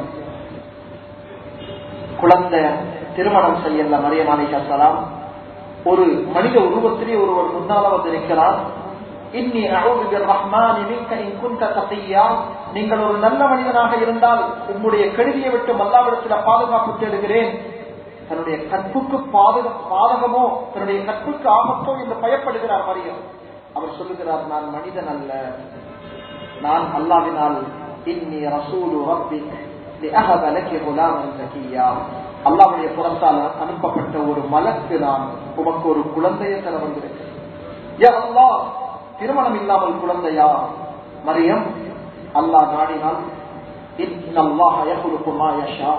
குழந்தை திருமணம் செய்யல மரியம் அலிகலாம் ஒரு மனித உருவத்திலே ஒருவர் முன்னால வந்து நிற்கிறார் இன்னி அஊது பிர்ரஹ்மானி மின்க இன் குன்த தகிய்யா நீங்கள் ஒரு நல்ல மனிதனாக இருந்தால் உம்முடைய கெடுதியை விட்டு மல்லாவிடத்தில் பாதுகாப்பு தேடுகிறேன் தன்னுடைய கற்புக்கு பாதுக பாதகமோ தன்னுடைய கற்புக்கு ஆபத்தோ என்று பயப்படுகிறார் மரியம் அவர் சொல்லுகிறார் நான் மனிதன் அல்ல நான் அல்லாவினால் இன்னி ரசூலு ரப்பிக் லிஅஹப லகி குலாமன் ஜக்கியா அல்லாஹ்வுடைய புறத்தால் அனுப்பப்பட்ட ஒரு மலக்கு நான் உமக்கு ஒரு குழந்தையை தர வந்திருக்கிறேன் யா அல்லாஹ் திருமணம் இல்லாமல் குழந்தையா மரியம் அல்லாஹ் நாடினால் இன்னல்லாஹ யஹ்லுகு மா யஷா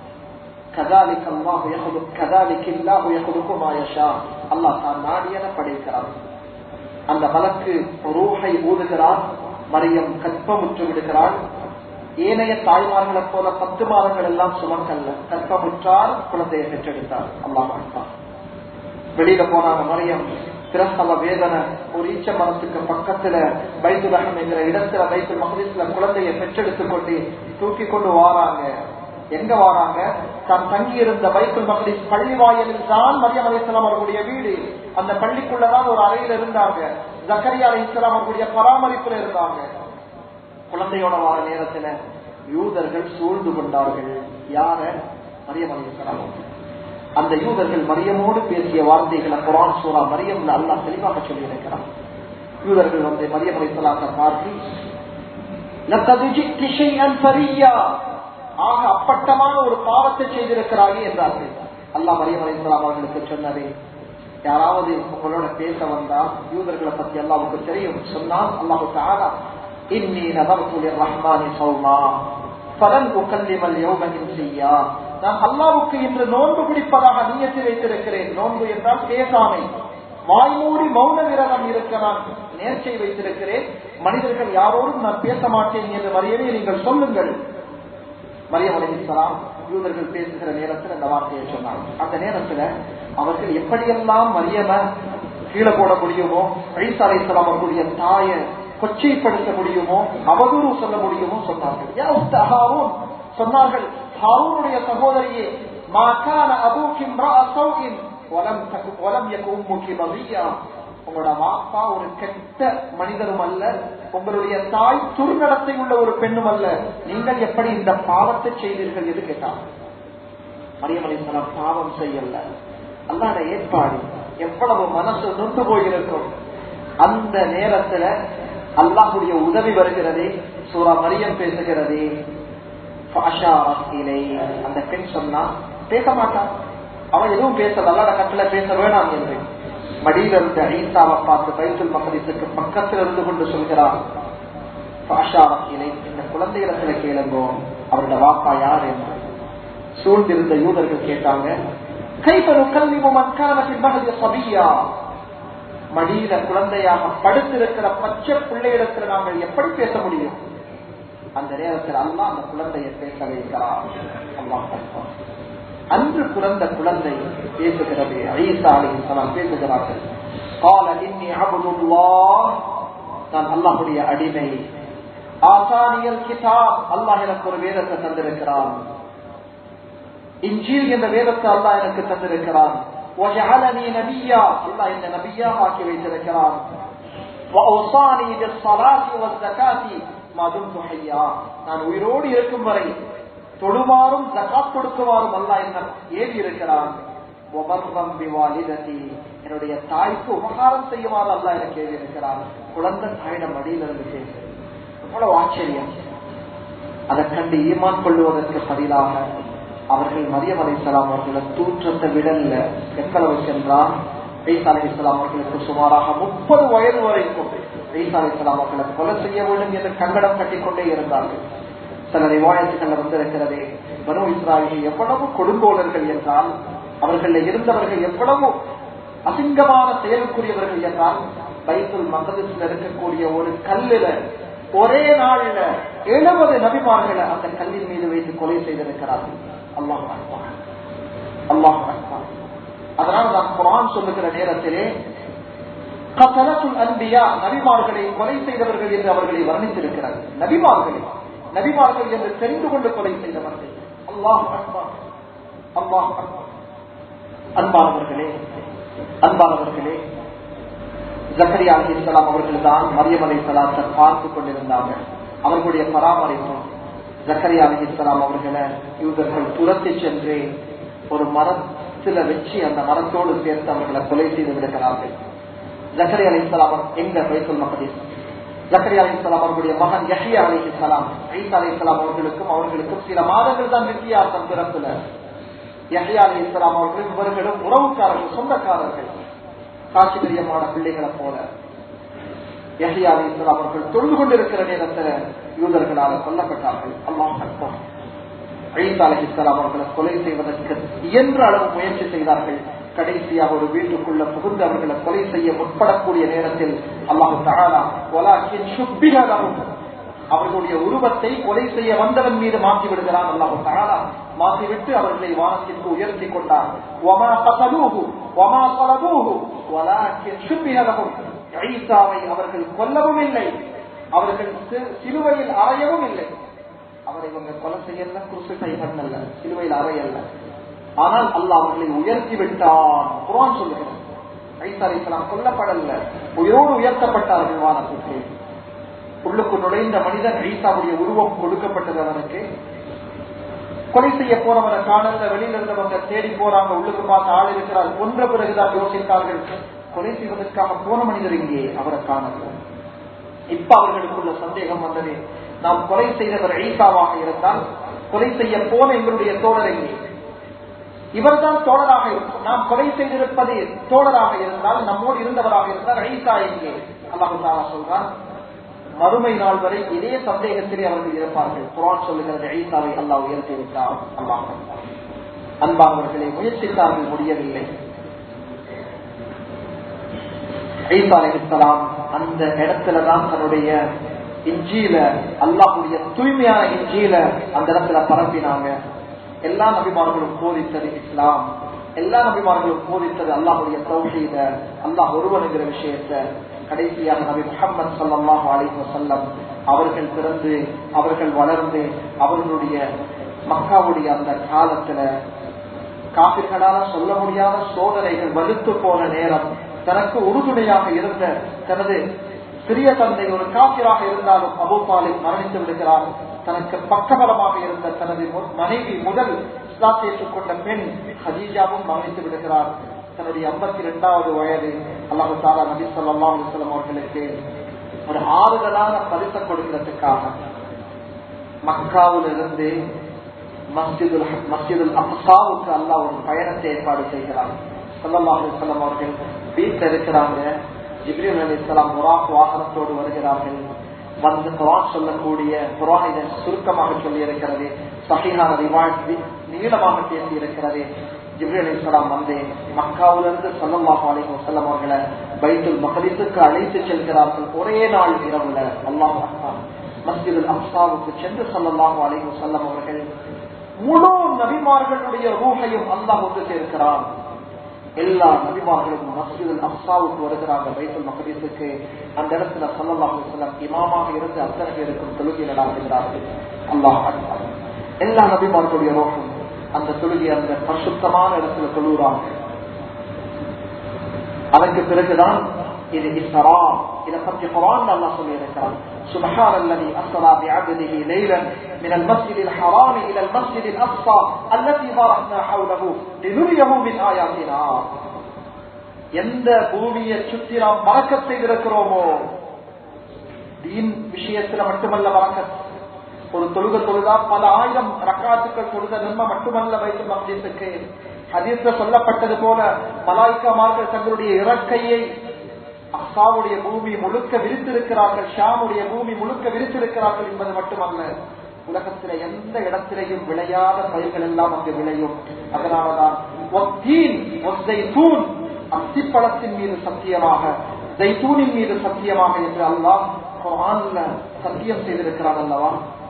كذلك الله يخلق كذلك الله يخلق ما يشاء அல்லாஹ் தான் நாடியன படைக்கிறார் அந்த மலக்கு ரூஹை ஊதுகிறார் மரியம் கற்பமுற்று விடுகிறாள் ஏனைய தாய்மார்களைப் போல பத்து மாதங்கள் எல்லாம் சுமக்கல்ல கற்பமுற்றால் குழந்தையை பெற்றெடுத்தார் அல்லாஹ் அக்பர். வெளியில போனாங்க மரியம் பிரசவ வேதனை ஒரு ஈச்ச மரத்துக்கு பக்கத்துல பைத்துலகம் என்கிற இடத்துல பைத்துல் மகதீஸ்ல குழந்தையை பெற்றெடுத்துக் கொண்டு தூக்கி கொண்டு வாராங்க எங்க வாராங்க தான் தங்கி இருந்த பைத்துல் மகதீஸ் பள்ளி வாயிலில் தான் மரியம் அலிஸ்லாம் அவர்களுடைய வீடு அந்த பள்ளிக்குள்ளதான் ஒரு அறையில் இருந்தாங்க ஜக்கரியா அலிஸ்லாம் அவர்களுடைய பராமரிப்புல இருந்தாங்க குழந்தையோட வார நேரத்துல யூதர்கள் சூழ்ந்து கொண்டார்கள் யார மரியம் அலிஸ்லாம் அந்த யூதர்கள் மரியமோடு பேசிய வார்த்தைகளை குரான் சூரா மரியம்ல அல்லாஹ் தெளிவாக சொல்லி இருக்கிறான் யூதர்கள் வந்து மரியம் அலிஸ்லாத்தை பார்த்து "லக்கது ஜிக்தி ஷைஅன் ஃபரிய்யா." ஆக அப்பட்டமான ஒரு பாவத்தை செய்திருக்கிறாயே என்றார்கள் அல்லாஹ் மரியம் அலிஸ்லாம் அவர்களுக்கு சொன்னதே யாராவது உங்களோட பேச வந்தா யூதர்களை பத்தி அல்லாவுக்கு தெரியும் சொன்னால் அல்லாஹு தாரா இன்னி நபர்த்து ரஹ்மானி சௌமா பலன் உக்கல்லிமல் யோகனின் செய்யா நான் அல்லாவுக்கு இன்று நோன்பு பிடிப்பதாக நியத்தி வைத்திருக்கிறேன் நோன்பு என்றால் பேசாமை வாய்மூடி மௌன விரதம் இருக்க நான் நேர்ச்சை வைத்திருக்கிறேன் மனிதர்கள் யாரோடும் நான் பேச மாட்டேன் என்று மரியவே நீங்கள் சொல்லுங்கள் மரியம் அலிஸ்லாம் யூதர்கள் பேசுகிற நேரத்தில் அந்த வார்த்தையை சொன்னாங்க அந்த நேரத்துல அவர்கள் எப்படியெல்லாம் மரியம கீழே போட முடியுமோ ஐசா அலிஸ்லாம் அவர்களுடைய தாயை கொச்சைப்படுத்த முடியுமோ அவதூறு சொல்ல முடியுமோ சொன்னார்கள் யா உஸ்தா ஹாரூன் சொன்னார்கள் ஹாரூனுடைய சகோதரியே மாகான அபூக்கிம் சௌகின் வலம் தகு வலம் யகு உம்முக்கி பகியா உங்களோட வாப்பா ஒரு கெட்ட மனிதரும் அல்ல உங்களுடைய தாய் துர்நடத்தை உள்ள ஒரு பெண்ணும் அல்ல நீங்கள் எப்படி இந்த பாவத்தை செய்தீர்கள் என்று கேட்டார் மரியமலைசனம் பாவம் செய்யல அல்லாத ஏற்பாடு எவ்வளவு மனசு நொந்து போயிருக்கும் அந்த நேரத்துல அல்லாஹுடைய உதவி வருகிறதே சூரா மரியம் பேசுகிறதே ஃபாஷாரத் இலை. அந்த பெண் சொன்னா பேச மாட்டான் அவன் எதுவும் பேசல அல்லாத கட்டளை பேச வேணாம் என்று மடியில இருந்த ஈசாவை பார்த்து பைத்துல் மக்களித்துக்கு பக்கத்தில் இருந்து கொண்டு சொல்கிறார் ஃபாஷாரத் இலை. இந்த குழந்தையிடத்துல கேளுங்கோ அவரோட வாப்பா யார் என்று சூழ்ந்திருந்த யூதர்கள் கேட்டாங்க கைப்ப நுக்கல்லிமு மக்கானத்தின் மகதிய சபியா மடியில குழந்தையாக படுத்திருக்கிற பச்சை பிள்ளையிடத்துல நாங்கள் எப்படி பேச முடியும் அந்த நேரத்தில் அல்லாஹ் அந்த குழந்தையை பேச வைக்கிறார் அல்லாஹ் அக்பர். அன்று பிறந்த குழந்தை பேசுகிறது ஐசா அலிஹலாம் பேசுகிறார்கள் قال إني عبد الله நான் அல்லாஹுடைய அடிமை ஆசானியல் கிதாப் அல்லாஹ் எனக்கு ஒரு வேதத்தை தந்திருக்கிறான் இன்ஜீல் என்ற வேதத்தை அல்லாஹ் எனக்கு தந்திருக்கிறான் وجعلني نبيا அல்லாஹ் இந்த நபியா ஆக்கி வைத்திருக்கிறான் وأوصاني بالصلاة والزكاة ما دمت حيا நான் உயிரோடு இருக்கும் வரை தொழுமாறும் ஜகாத் கொடுக்குமாறும் அல்லாஹ் என்ன ஏவி இருக்கிறான் وبرا بوالدتي என்னுடைய தாய்க்கு உபகாரம் செய்யுமாறு அல்லாஹ் எனக்கு ஏவி இருக்கிறான் குழந்தை தாயிடம் மடியிலிருந்து பேசு எவ்வளவு ஆச்சரியம் அதை கண்டு ஈமான் கொள்வதற்கு பதிலாக அவர்கள் மரியம் அலிசலாம் அவர்களை தூற்றத்தை விடல எக்களவு சென்றால் ஈசா அலிஸ்லாம் அவர்களுக்கு சுமாராக முப்பது வயது வரைக்கும் ஈசா அலிஸ்லாம் அவர்களை கொலை செய்ய வேண்டும் என்று கங்கடம் கட்டிக்கொண்டே இருந்தார்கள் சில ரிவாயத்துகள் வந்திருக்கிறதே பனு இஸ்ராயல் எவ்வளவு கொடுங்கோலர்கள் என்றால் அவர்கள் இருந்தவர்கள் எவ்வளவு அசிங்கமான செயலுக்குரியவர்கள் என்றால் பைத்துல் மகதில் இருக்கக்கூடிய ஒரு கல்லில ஒரே நாளில் எழுபது நபிமார்களை அந்த கல்லின் மீது வைத்து கொலை செய்திருக்கிறார்கள் அல்லாஹ் அக்பர் அல்லாஹ் அக்பர் அதனால் நான் குரான் சொல்லுகிற நேரத்திலே கசலத்துல் அன்பியா நபிமார்களை கொலை செய்தவர்கள் என்று அவர்களை வர்ணித்திருக்கிறார்கள் நபிமார்களை நபிமார்கள் என்று தெரிந்து கொண்டு கொலை செய்தவர்கள் அல்லாஹ் அக்பர் அல்லாஹ் அக்பர் அன்பானவர்களே அன்பானவர்களே ஜக்கரியா அலி இஸ்லாம் அவர்கள் தான் மரியம் அலி சலாத்தை பார்த்து கொண்டிருந்தாங்க அவர்களுடைய பராமரிப்பு ஜக்கரியா அலி இஸ்லாம் அவர்களை யூதர்கள் துரத்தி சென்று ஒரு மரத்துல வச்சு அந்த மரத்தோடு சேர்த்து அவர்களை கொலை செய்து விடுகிறார்கள் ஜக்கரியா அலி இஸ்லாம் எங்க பைசல் மகதீஸ் ஜக்கரியா அலி இஸ்லாம் அவர்களுடைய மகன் யஹியா அலி இஸ்லாம் ஐசா அலி இஸ்லாம் அவர்களுக்கும் அவர்களுக்கும் சில மாதங்கள் தான் வித்தியாசம் பிறப்புல யஹியா அலி இஸ்லாம் அவர்களும் இவர்களும் உறவுக்காரர்கள் சொந்தக்காரர்கள் காட்சி பிரியமான பிள்ளைகளை போல யஹியா அலி இஸ்லாம் அவர்கள் தொழுது கொண்டிருக்கிற நேரத்தில் யூதர்களால் கொல்லப்பட்டார்கள் அல்லாஹ் அக்பர் ஐசா அலி இஸ்லாம் அவர்களை கொலை செய்வதற்கு இயன்ற அளவு முயற்சி செய்தார்கள் கடைசியாக ஒரு வீட்டுக்குள்ள புகுந்து அவர்களை கொலை செய்ய முற்படக்கூடிய நேரத்தில் அல்லாஹு தகாலா அவர்களுடைய உருவத்தை கொலை செய்ய வந்தவன் மீது மாற்றி விடுகிறான் அல்லாஹு தகாலா மாற்றிவிட்டு அவர்களை வானத்திற்கு உயர்த்தி கொண்டார் ஒமா பசலூஹு ஒமா பலபூஹு ஈசாவை அவர்கள் கொல்லவும் இல்லை அவர்கள் சிலுவையில் அறையவும் இல்லை அவரை இவங்க கொலை செய்யல குருசிட்டை பண்ணல சிலுவையில் அறையல்ல ஆனால் அல்லாஹ் அவர்களை உயர்த்தி விட்டான் குரான் சொல்லுகிறது ஐசா இஸ்லாம் கொல்லப்படல உயிரோடு உயர்த்தப்பட்டார்கள் வானத்திற்கு உள்ளுக்கு நுழைந்த மனிதன் ஐசாவுடைய உருவம் கொடுக்கப்பட்டது அவனுக்கு கொலை செய்ய போறவரை காணல வெளியில இருந்தவங்க தேடி போறாங்க உள்ளுக்கு பார்த்து ஆள் இருக்கிறார் கொன்ற பிறகுதான் யோசித்தார்கள் கொலை செய்வதற்காக போன மனிதர் இங்கே அவரை காணல இப்ப அவர்களுக்குள்ள சந்தேகம் வந்தது நாம் கொலை செய்தவர் ஈசாவாக இருந்தால் கொலை செய்ய போன எங்களுடைய தோழர் எங்கே இவர்தான் தோழராக இருக்கும் நாம் கொலை செய்திருப்பது தோழராக இருந்தால் நம்மோடு இருந்தவராக இருந்தால் ஐசா எங்கே அல்லாஹு தாலா சொல்றான் மறுமை நாள் வரை இதே சந்தேகத்திலே அவர்கள் இருப்பார்கள் குரான் சொல்லுகிறது ஐசாவை அல்லாஹ் உயர்த்தி விட்டார் அல்லாஹ் அன்பானவர்களை முயற்சித்தார்கள் முடியவில்லை ஐசா அலிஸ்லாம் அந்த இடத்துலதான் தன்னுடைய இஞ்சியில அல்லாஹுடைய தூய்மையான இஞ்சியில அந்த இடத்துல பரப்பினாங்க எல்லா நபிமார்களும் போதித்தது இஸ்லாம் எல்லா நபிமார்களும் போதித்தது அல்லாஹுடைய தௌஹீத அல்லாஹ் ஒருவனுங்கிற விஷயத்த கடைசியாக நபி முகமது சல்லாஹு அலி வசல்லம் அவர்கள் பிறந்து அவர்கள் வளர்ந்து அவர்களுடைய மக்காவுடைய அந்த காலத்துல காப்பிர்களால சொல்ல முடியாத சோதனைகள் வலுத்து போன நேரம் தனக்கு உறுதுணையாக இருந்த தனது சிறிய தந்தை ஒரு காப்பிராக இருந்தாலும் அபூபாலில் மரணித்து விடுகிறார் தனக்கு பக்கபலமாக இருந்த தனது மனைவி முதல் இஸ்லாத்தை ஏற்றுக்கொண்ட பெண் ஹதீஜாவும் மரணித்து விடுகிறார் தன்னுடைய ஐம்பத்தி இரண்டாவது வயது அல்லாஹு தாலா நபி சொல்லா அலுவலம் அவர்களுக்கு ஒரு ஆறுதலான பரிசை கொடுக்கிறதுக்காக மக்காவில் இருந்து மஸ்ஜிதுல் மஸ்ஜிதுல் அப்சாவுக்கு அல்லாஹ் ஒரு பயணத்தை ஏற்பாடு செய்கிறார் சல்லா அலுவலம் அவர்கள் வீட்டில் இருக்கிறாங்க ஜிப்ரீல் அலி இஸ்லாம் முராக் வாகனத்தோடு வருகிறார்கள் வந்து குரான் சொல்லக்கூடிய குரான் இதை சுருக்கமாக சொல்லி இருக்கிறது சகிஹான ரிவாழ்த்தி நீளமாக பேசி இருக்கிறது ஜிப்ரி அலி இஸ்லாம் வந்து மக்காவிலிருந்து சல்லல்லாஹு அலி வசல்லம் அவர்களை பைத்துல் மகரிசுக்கு அழைத்து செல்கிறார்கள் ஒரே நாள் இரவுல அல்லாஹ் மஸ்ஜிதுல் அப்சாவுக்கு சென்று சொல்லலாம் அலைஹி செல்லம் அவர்கள் முழு நபிமார்களுடைய ரூஹையும் அல்லாஹ் ஒன்று சேர்க்கிறான் எல்லா நபிமார்களும் மஸ்ஜிதுல் அப்சாவுக்கு வருகிறாங்க பைத்துல் மகதீஸுக்கு அந்த இடத்துல சல்லல்லாஹு செல்லம் இமாமாக இருந்து அத்தனை பேருக்கும் தொழுகை நடாத்துகிறார்கள் அல்லாஹ் அக்பர். எல்லா நபிமார்களுடைய ரோகம் அந்த தொழுகை அந்த பரிசுத்தமான இடத்துல தொழுகிறாங்க அதற்கு பிறகுதான் இது இஸ்ரா இதை பற்றி குரான் அல்லாஹ் சொல்லி இருக்கிறான் سبحان الذي أسرى بعبده ليلا من المسجد الحرام إلى المسجد الأقصى الذي باركنا حوله لنريه من آياتنا எந்த பூமியை சுற்றி நாம் மறக்கச் செய்திருக்கிறோமோ தீன் விஷயத்துல மட்டுமல்ல மறக்க ஒரு தொழுக தொழுதா பல ஆயிரம் ரக்காத்துக்கள் தொழுத நன்மை மட்டுமல்ல வைத்து மகதீசுக்கு ஹதீஸ்ல சொல்லப்பட்டது போல மலாய்க்காமார்கள் தங்களுடைய இறக்கையை அசாவுடைய பூமி முழுக்க விரித்திருக்கிறார்கள் ஷாமுடைய பூமி முழுக்க விரித்திருக்கிறார்கள் என்பது மட்டுமல்ல உலகத்தில எந்த இடத்திலையும் விளையாத பயிர்கள் எல்லாம் அங்கு விளையும் அதனாலதான் ஒத்தீன், ஒத்தைத்தூன், அத்திப்பழத்தின் மீது சத்தியமாக ஜெய்தூனின் மீது சத்தியமாக என்று அல்லாஹ் குர்ஆன்ல சத்தியம் செய்திருக்கிறார் அல்லவா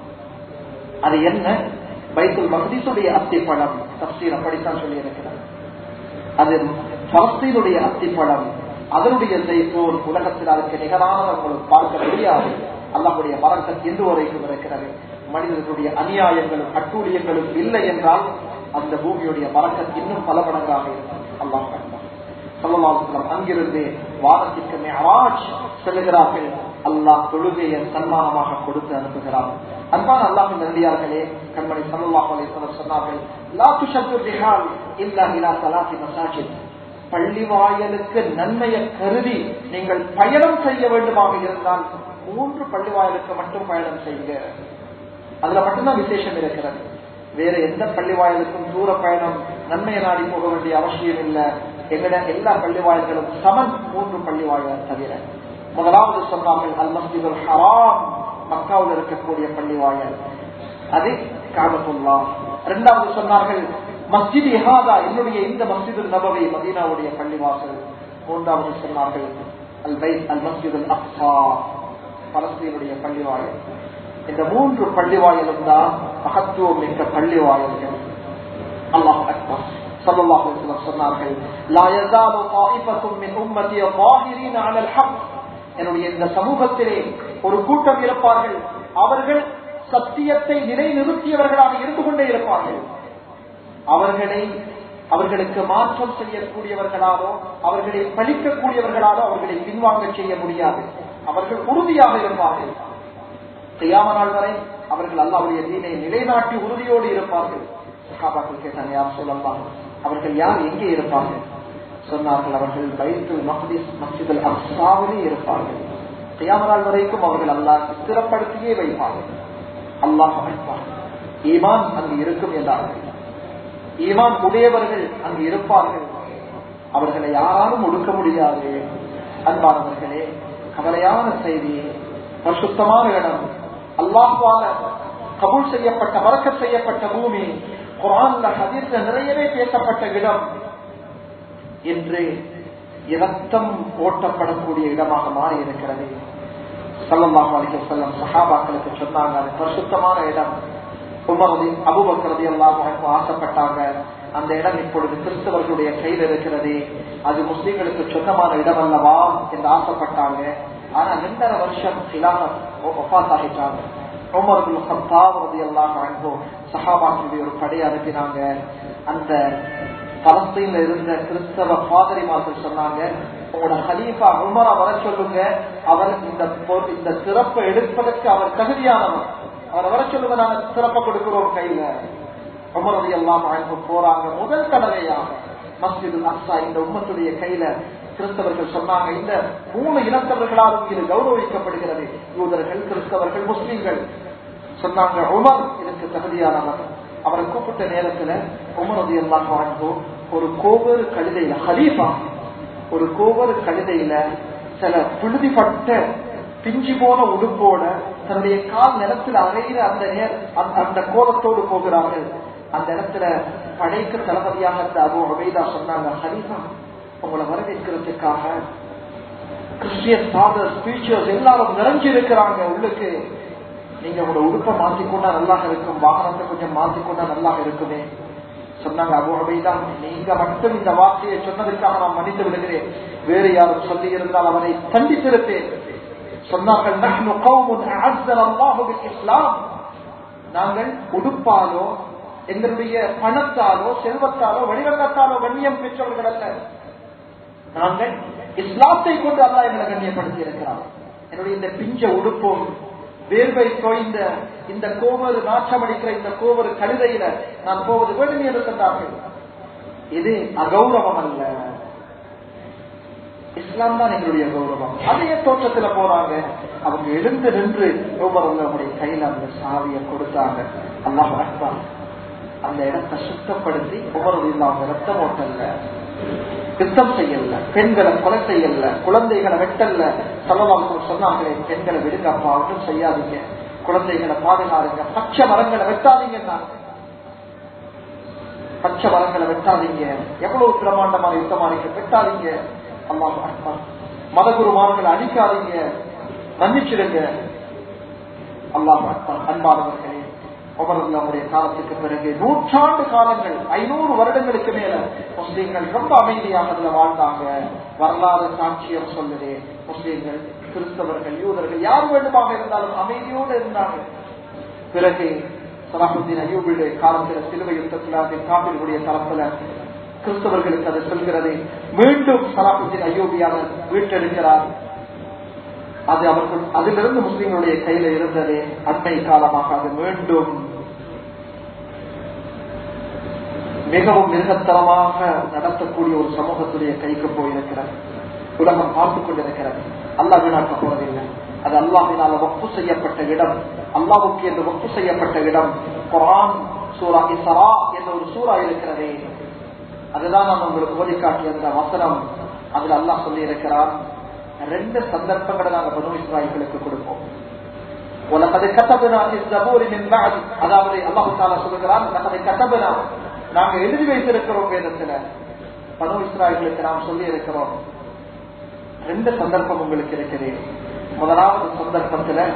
அது என்ன பைத்துல் மஹதீஸுடைய அத்திப்பழம் தப்சீர் அப்படித்தான் சொல்லி இருக்கிறார் அது பலஸ்தீனுடைய அத்திப்பழம் அதனுடைய ஜெய்தூன் உலகத்தில் அதுக்கு நிகரான உங்களுக்கு பார்க்க முடியாது அல்லாஹுடைய மரங்கள் இன்று வரைக்கும் இருக்கிறது மனிதர்களுடைய அநியாயங்களும் அட்டூழியங்களும் இல்லை என்றால் அந்த பூமியுடைய மரக்கத் இன்னும் பல மடங்காக இருக்கும் அல்லாஹ் சொல்லலாம் அங்கிருந்து வானத்திற்கு மேராஜ் செல்லுகிறார்கள் அல்லாஹ் தொழுகையை சன்மானமாக கொடுத்து அனுப்புகிறார் அன்பான அல்லாஹின் நன்றியார்களே கண்மணி சல்லாஹ் அலிஸ்வரம் சொன்னார்கள் லா துஷத்து ரிஹால் இல்லா இலா சலாத்தி மசாஜித் பள்ளி வாயலுக்கு நன்மையை கருதி நீங்கள் பயணம் செய்ய வேண்டுமாக இருந்தால் மூன்று பள்ளி வாயலுக்கு மட்டும் பயணம் செய்யுங்க அதுல மட்டும்தான் விசேஷம் இருக்கிறது வேற எந்த பள்ளி வாயிலுக்கும் தூர பயணம் நன்மையை நாடி போக வேண்டிய அவசியம் இல்லை எங்கட எல்லா பள்ளி வாயில்களும் சமன் மூன்று பள்ளி வாயில் தவிர முதலாவது சொன்னார்கள் அல் மஸ்ஜிதுல் ஹராம் மக்காவில் இருக்கக்கூடிய பள்ளி வாயல் அது காபத்துல்லா இரண்டாவது சொன்னார்கள் மஸ்ஜித் இஹாதா என்னுடைய இந்த மஸ்ஜிது நபவி மதீனாவுடைய பள்ளிவாசல் மூன்றாவது சொன்னார்கள் அல் பைத் அல் மஸ்ஜிதுல் அக்ஸா பலஸ்தீனுடைய பள்ளிவாயல் இந்த மூன்று பள்ளிவாயலும் தான் மகத்துவம் மிக்க பள்ளிவாயல்கள் அல்லாஹ் அக்பர் ஸல்லல்லாஹு அலைஹி வஸல்லம் சொன்னார்கள் லா யஸாலு தாயிஃபத்தும் மின் உம்மத்தி ظاهرين على الحق என்னுடைய இந்த சமூகத்திலே ஒரு கூட்டம் இருப்பார்கள் அவர்கள் சத்தியத்தை நிலைநிறுத்தியவர்களாக இருந்து கொண்டே இருப்பார்கள் அவர்களை அவர்களுக்கு மாற்றம் செய்யக்கூடியவர்களாலோ அவர்களை பழிக்கக்கூடியவர்களாலோ அவர்களை பின்வாங்க செய்ய முடியாது அவர்கள் உறுதியாக இருப்பார்கள் செய்யாம நாள் வரை அவர்கள் அல்லாவுடைய தீனை நிலைநாட்டி உறுதியோடு இருப்பார்கள் சஹாபாக்கள் கேட்டாங்க யார் சொல்லலாம் அவர்கள் யார் எங்கே இருப்பார்கள் சொன்னார்கள் அவர்கள் பைத்துல் மஹ்திஸ் மஸ்ஜிதுல் அக்ஸாவிலே இருப்பார்கள் செய்யாம நாள் வரைக்கும் அவர்கள் அல்லாஹ் ஸ்திரப்படுத்தியே வைப்பார்கள் அல்லாஹ் வைப்பார் ஈமான் அங்கு இருக்கும் என்றார்கள் ஈமான் உடையவர்கள் அங்கு இருப்பார்கள் அவர்களை யாராலும் ஒடுக்க முடியாது அன்பானவர்களே கவலையான செய்தி பரிசுத்தமான இடம் அல்லாஹ்வால கபூல் செய்யப்பட்ட மறக்க செய்யப்பட்ட பூமி குரான்ல ஹதீஸ்ல நிறையவே பேசப்பட்ட இடம் என்று இரத்தம் ஓட்டப்படக்கூடிய இடமாக மாறி இருக்கிறது சல்லல்லாஹு அலைஹி வஸல்லம் சஹாபாக்களுக்கு சொன்னாங்க அது பரிசுத்தமான இடம் உமரதி அபுபக்கரதி எல்லாம் ஆசைப்பட்டாங்க அந்த இடம் இப்பொழுது கிறிஸ்தவர்களுடைய கையில் இருக்கிறது அது முஸ்லீம்களுக்கு சொந்தமான இடம் அல்லவா என்று ஆசைப்பட்டாங்க ஆனா ரெண்டரை வருஷம் சிலாமத் ஆகிட்டாங்க உமர்கள் சத்தாவதி எல்லாம் அனுபவம் சஹாபாக்களுடைய ஒரு படை அனுப்பினாங்க அந்த பலஸ்தீன்ல இருந்த கிறிஸ்தவ பாதிரிமார்கள் சொன்னாங்க உங்களோட ஹலீஃபா உமரா வர சொல்லுங்க அவர் இந்த இந்த சிறப்பை எடுப்பதற்கு அவர் தகுதியானவர் அவரை வர சொல்லுங்க நாங்க சிறப்பை கொடுக்கிறோம் கையில உமரதி எல்லாம் அழைப்பு போறாங்க முதல் தடவையாக மஸ்ஜிது அக்ஸா இந்த உம்மத்துடைய கையில கிறிஸ்தவர்கள் சொன்னாங்க இந்த மூணு இனத்தவர்களாலும் இது கௌரவிக்கப்படுகிறது யூதர்கள் கிறிஸ்தவர்கள் முஸ்லீம்கள் சொன்னாங்க உமர் இதுக்கு தகுதியானவர் அவரை கூப்பிட்ட நேரத்துல உமரது எல்லாம் வாழ்ந்தோ ஒரு கோவரு கழுதையில ஹலீஃபா ஒரு கோவரு கழுதையில சில புழுதிப்பட்ட பிஞ்சு போன உடுப்போட தன்னுடைய கால் நிலத்தில் அறையிற அந்த நேர் அந்த கோலத்தோடு போகிறார்கள் அந்த இடத்துல படைக்கு தளபதியாக இருந்த அபு அபைதா சொன்னாங்க ஹலீஃபா உங்களை வரவேற்கிறதுக்காக கிறிஸ்டியன் ஃபாதர் ஸ்பீச்சர்ஸ் எல்லாரும் நிறைஞ்சு இருக்கிறாங்க உள்ளுக்கு நீங்க உங்களோட உடுப்பை மாத்திக்கொண்டா நல்லா இருக்கும் வாகனத்தை கொஞ்சம் மாத்திக்கொண்டா நல்லா இருக்குமே சொன்னாங்க அபுஹபைதான் நீங்க மட்டும் இந்த வார்த்தையை சொன்னதுக்காக நான் மன்னித்து விடுகிறேன் வேறு யாரும் சொல்லி இருந்தால் அவரை தண்டித்திருப்பேன் சொன்னார்கள் நஹ்னு கௌமுன் அஅஸ்ஸன அல்லாஹு பில் இஸ்லாம் நாங்கள் உடுப்பாலோ எங்களுடைய பணத்தாலோ செல்வத்தாலோ வடிவங்கத்தாலோ கண்ணியம் பெற்றவர்கள் அல்ல நாங்கள் இஸ்லாத்தை கொண்டு அல்லாஹ் எங்களை கண்ணியப்படுத்தி இருக்கிறார் என்னுடைய இந்த பிஞ்ச உடுப்பும் வேர்வை தோய்ந்த இந்த கோவரு நாற்றம் அடிக்கிற இந்த கோவரு கழுதையில நான் போவது வேண்டும் என்று சொன்னார்கள் இது அகௌரவம் அல்ல இஸ்லாம் தான் எங்களுடைய கௌரவம் அதே தோற்றத்துல போறாங்க அவங்க எழுந்து நின்று ஒவ்வொருவங்களுடைய கையில அந்த சாவியை கொடுத்தாங்க அல்லாஹ் அக்பர் அந்த இடத்தை சுத்தப்படுத்தி ஒவ்வொரு அவங்க ரத்தம் ஓட்டல்ல யுத்தம் செய்யல பெண்களை கொலை செய்யல குழந்தைகளை வெட்டல்ல சொல்லலாம் சொன்னாங்களே பெண்களை விடுங்க அப்பா ஒன்றும் செய்யாதீங்க குழந்தைகளை பாதுகாருங்க பச்சை மரங்களை வெட்டாதீங்கன்னா பச்சை மரங்களை வெட்டாதீங்க எவ்வளவு பிரமாண்டமான யுத்தமா இருக்கு வெட்டாதீங்க அல்லாஹ் அக்பர் மதகுருமார்களை அழிக்காதீங்க மன்னிச்சிடுங்க அல்லாஹ் அக்பர் அன்பானவர்களே அவர்களுடைய காலத்துக்கு பிறகு நூற்றாண்டு காலங்கள் ஐநூறு வருடங்களுக்கு மேல முஸ்லீம்கள் ரொம்ப அமைதியாக அதுல வாழ்ந்தாங்க வரலாறு சாட்சியம் சொல்லுது முஸ்லீம்கள் கிறிஸ்தவர்கள் யூதர்கள் யார் வேண்டுமாக இருந்தாலும் அமைதியோடு இருந்தாங்க பிறகு சலாஹுத்தீன் அய்யூபுடைய காலத்துல சிலுவை யுத்தத்துல அது காப்பிர்களுடைய தரப்புல கிறிஸ்தவர்களுக்கு அது சொல்கிறது மீண்டும் சலாஹுத்தீன் அய்யூபியாக வீட்டெடுக்கிறார் அது அவர்கள் அதிலிருந்து முஸ்லிம்களுடைய கையில இருந்தது அண்மை காலமாக அது மீண்டும் மிகவும் மிருகத்தரமாக நடத்தக்கூடிய ஒரு சமூகத்துடைய கைக்கு போயிருக்கிறது உலகம் பார்த்துக் கொண்டிருக்கிறது அல்லா வீணாக்க போறதில்லை அது அல்லாஹினால ஒப்பு செய்யப்பட்ட இடம் அல்லாவுக்கு என்று ஒப்பு செய்யப்பட்ட இடம் குரான் சூரா இசரா என்ற ஒரு சூறா இருக்கிறதே அதுதான் நான் உங்களுக்கு ஓதி காட்டிய அந்த வசனம் அதுல அல்லாஹ் சொல்லி இருக்கிறான் ரெண்டு சந்தர்ப்பங்களை நாங்க பனு இஸ்ராயல்களுக்கு கொடுப்போம் உலகதை கத்தபனா அதாவது அல்லாஹு தாலா சொல்லுகிறான் உலகதை கத்தபனா நாங்க எழுதி வைத்திருக்கிறோம் வேதத்துல பனு இஸ்ராயல்களுக்கு நாம் சொல்லி இருக்கிறோம் ரெண்டு சந்தர்ப்பம் உங்களுக்கு இருக்குது முதலாவது சந்தர்ப்பத்துல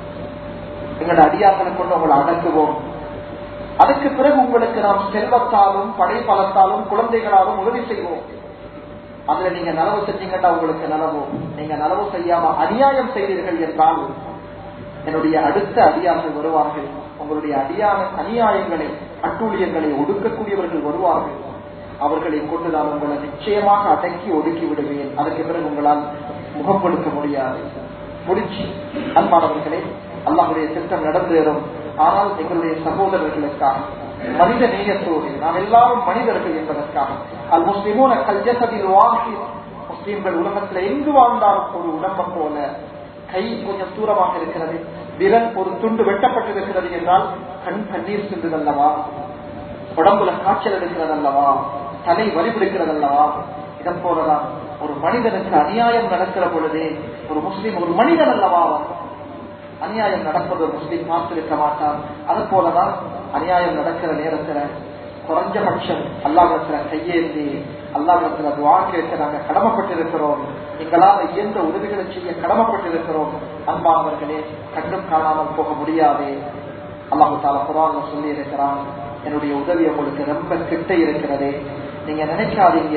எங்களோட அடியாக்களை கொண்டு உங்களை அடக்குவோம் அதுக்கு பிறகு உங்களுக்கு நாம் செல்வத்தாலும் படைப்பலத்தாலும் குழந்தைகளாலும் உதவி செய்வோம் அதுல நீங்க நலவு செஞ்சீங்கன்னா உங்களுக்கு நலவு நீங்க நலவு செய்யாம அநியாயம் செய்தீர்கள் என்றால் என்னுடைய அடுத்த அடியார்கள் வருவார்கள் உங்களுடைய அடியான அநியாயங்களை அட்டூழியங்களை ஒடுக்கக்கூடியவர்கள் வருவார்கள் அவர்களை கொண்டு நான் உங்களை நிச்சயமாக அடக்கி ஒடுக்கி விடுவேன் அதுக்கு பிறகு உங்களால் முகம் கொடுக்க முடியாது முடிச்சு அன்பானவர்களே அல்லாஹுடைய திட்டம் நடந்தேறும் ஆனால் எங்களுடைய சகோதரர்களுக்காக மனித நேயத்தோடு நாம் எல்லாரும் மனிதர்கள் என்பதற்காக அல் முஸ்லிமோன கல்ஜசதில் வாங்கி முஸ்லீம்கள் உலகத்துல எங்கு வாழ்ந்தாலும் ஒரு உடம்ப போல கை கொஞ்சம் தூரமாக இருக்கிறது விரல் ஒரு துண்டு வெட்டப்பட்டிருக்கிறது என்றால் கண் கண்ணீர் சென்றது அல்லவா உடம்புல காய்ச்சல் எடுக்கிறது அல்லவா தலை வலிபிடிக்கிறது அல்லவா இதன் போலதான் ஒரு மனிதனுக்கு அநியாயம் நடக்கிற பொழுதே ஒரு முஸ்லீம் ஒரு மனிதன் அல்லவா அவன் அநியாயம் நடப்பது ஒரு முஸ்லீம் பார்த்திருக்க மாட்டான் அது போலதான் அநியாயம் நடக்கிற நேரத்துல குறைஞ்சபட்சம் அல்லாவிடத்துல கையேந்தி அல்லாவிடத்துல துவா கேட்க நாங்க கடமைப்பட்டிருக்கிறோம் எங்களால் இயன்ற உதவிகளை செய்ய கடமைப்பட்டிருக்கிறோம் அன்பானவர்களே கண்டும் காணாமல் போக முடியாது அல்லாஹு தாலா குரான் சொல்லி இருக்கிறான் என்னுடைய உதவி உங்களுக்கு ரொம்ப கிட்ட இருக்கிறது நீங்க நினைக்காதீங்க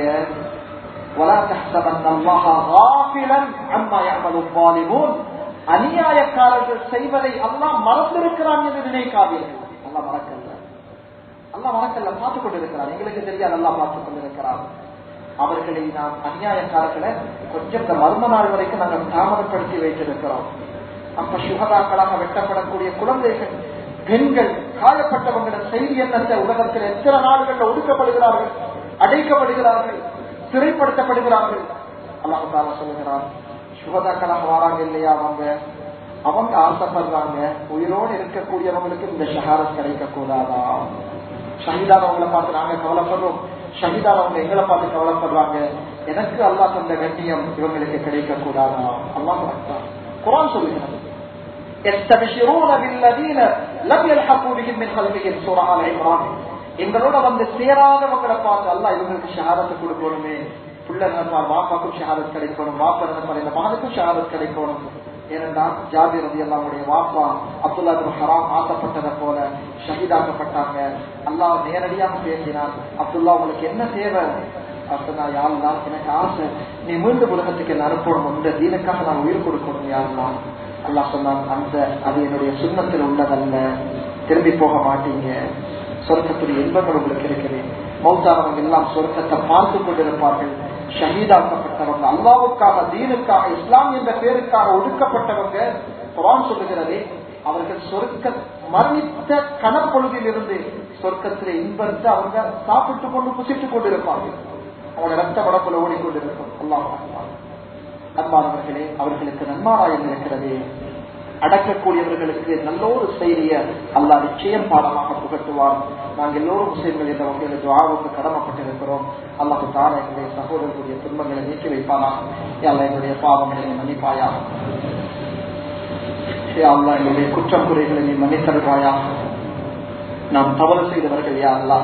ولا تحسبن الله غافلا عما يعمل الظالمون அநியாயக்காரர்கள் செய்வதை அல்லாஹ் மறந்திருக்கிறான் என்று நினைக்காதீர்கள் அல்லாஹ் மறக்கல்ல அல்லாஹ் மறக்கல்ல பார்த்துக் கொண்டிருக்கிறார் எங்களுக்கு தெரியாது அல்லாஹ் பார்த்துக் கொண்டிருக்கிறார் அவர்களை நாம் அநியாயக்காரர்களை கொஞ்சம் இந்த மர்ம நாள் வரைக்கும் நாங்கள் தாமதப்படுத்தி வைத்திருக்கிறோம் அப்ப சுகதாக்களாக வெட்டப்படக்கூடிய குழந்தைகள் பெண்கள் காயப்பட்டவங்கள செய்தி என்னத்தை உலகத்தில் எத்தனை நாடுகள்ல ஒடுக்கப்படுகிறார்கள் அடைக்கப்படுகிறார்கள் சிறைப்படுத்தப்படுகிறார்கள் அல்லாஹு தாலா சொல்லுகிறான் சுகதாக்களாக வராங்க இல்லையா அவங்க அவங்க ஆசைப்படுறாங்க உயிரோடு இருக்கக்கூடியவங்களுக்கு இந்த ஷஹாரத் கிடைக்க கூடாதா ஷஹீதானவங்களை பார்த்து நாங்க கவலைப்படுறோம் ஷஹீதானவங்க எங்களை பார்த்து கவலைப்படுறாங்க எனக்கு அல்லா தந்த கண்ணியம் இவங்களுக்கு கிடைக்க கூடாதா அல்லாஹ் குரான் சொல்லுகிறது يستبشرون بالذين لم يلحقوا بهم من خلفهم سورة آل عمران எங்களோட வந்து சேராதவங்களை பார்த்து அல்ல இவங்களுக்கு ஷஹாதத்தை கொடுக்கணுமே பிள்ளை நினைப்பார் வாப்பாக்கும் ஷஹாதத் கிடைக்கணும் வாப்பா நினைப்பார் இந்த மகனுக்கும் ஷஹாதத் கிடைக்கணும் ஏனென்றால் ஜாபிர் ரதி அல்லாவுடைய வாப்பா அப்துல்லா பின் ஹராம் ஆக்கப்பட்டதை போல ஷஹீதாக்கப்பட்டாங்க அல்லாஹ் நேரடியாக பேசினார் அப்துல்லா உங்களுக்கு என்ன தேவை அப்படின்னா யாருலாம் எனக்கு ஆசை நீ மீண்டும் உலகத்துக்கு என்ன அனுப்பணும் இந்த தீனுக்காக நான் உயிர் கொடுக்கணும் யாருலாம் அல்லாஹ் சொன்னான் அந்த அது என்னுடைய சுண்ணத்தில் உள்ளதல்ல திரும்பி போக மாட்டீங்க சொர்க்கத்துடைய இன்பங்கள் உங்களுக்கு இருக்குது மௌத்தானவங்க எல்லாம் சொர்க்கத்தை பார்த்து கொண்டிருப்பார்கள் ஷஹீதாக்கப்பட்டவங்க அல்லாவுக்காக தீனுக்காக இஸ்லாம் என்ற பேருக்காக ஒடுக்கப்பட்டவங்க குரான் சொல்லுகிறது அவர்கள் சொர்க்க மரணித்த கனப்பொழுதில் இருந்து சொர்க்கத்திலே இன்பத்தை அவங்க சாப்பிட்டு கொண்டு புசித்துக் கொண்டிருப்பார்கள் அவங்களோட ரத்த வடப்புல ஓடிக்கொண்டிருக்கும் அல்லாஹ் அன்பானவர்களே அவர்களுக்கு நன்மாராயம் இருக்கிறது அடக்கக்கூடியவர்களுக்கு நல்ல ஒரு செய்திய அல்லா நிச்சயம் பாடமாக புகட்டுவார் நாங்கள் எல்லோரும் முஸ்லீம்கள் என்ற வகையில் துவாவுக்கு கடமைப்பட்டிருக்கிறோம் அல்லாஹு தான எங்களுடைய சகோதரர்களுடைய துன்பங்களை நீக்கி வைப்பானா அல்ல எங்களுடைய பாவங்களை மன்னிப்பாயா அல்லா எங்களுடைய குற்றம் குறைகளை நீ மன்னித்தருவாயா நாம் தவறு செய்தவர்கள் யா அல்லா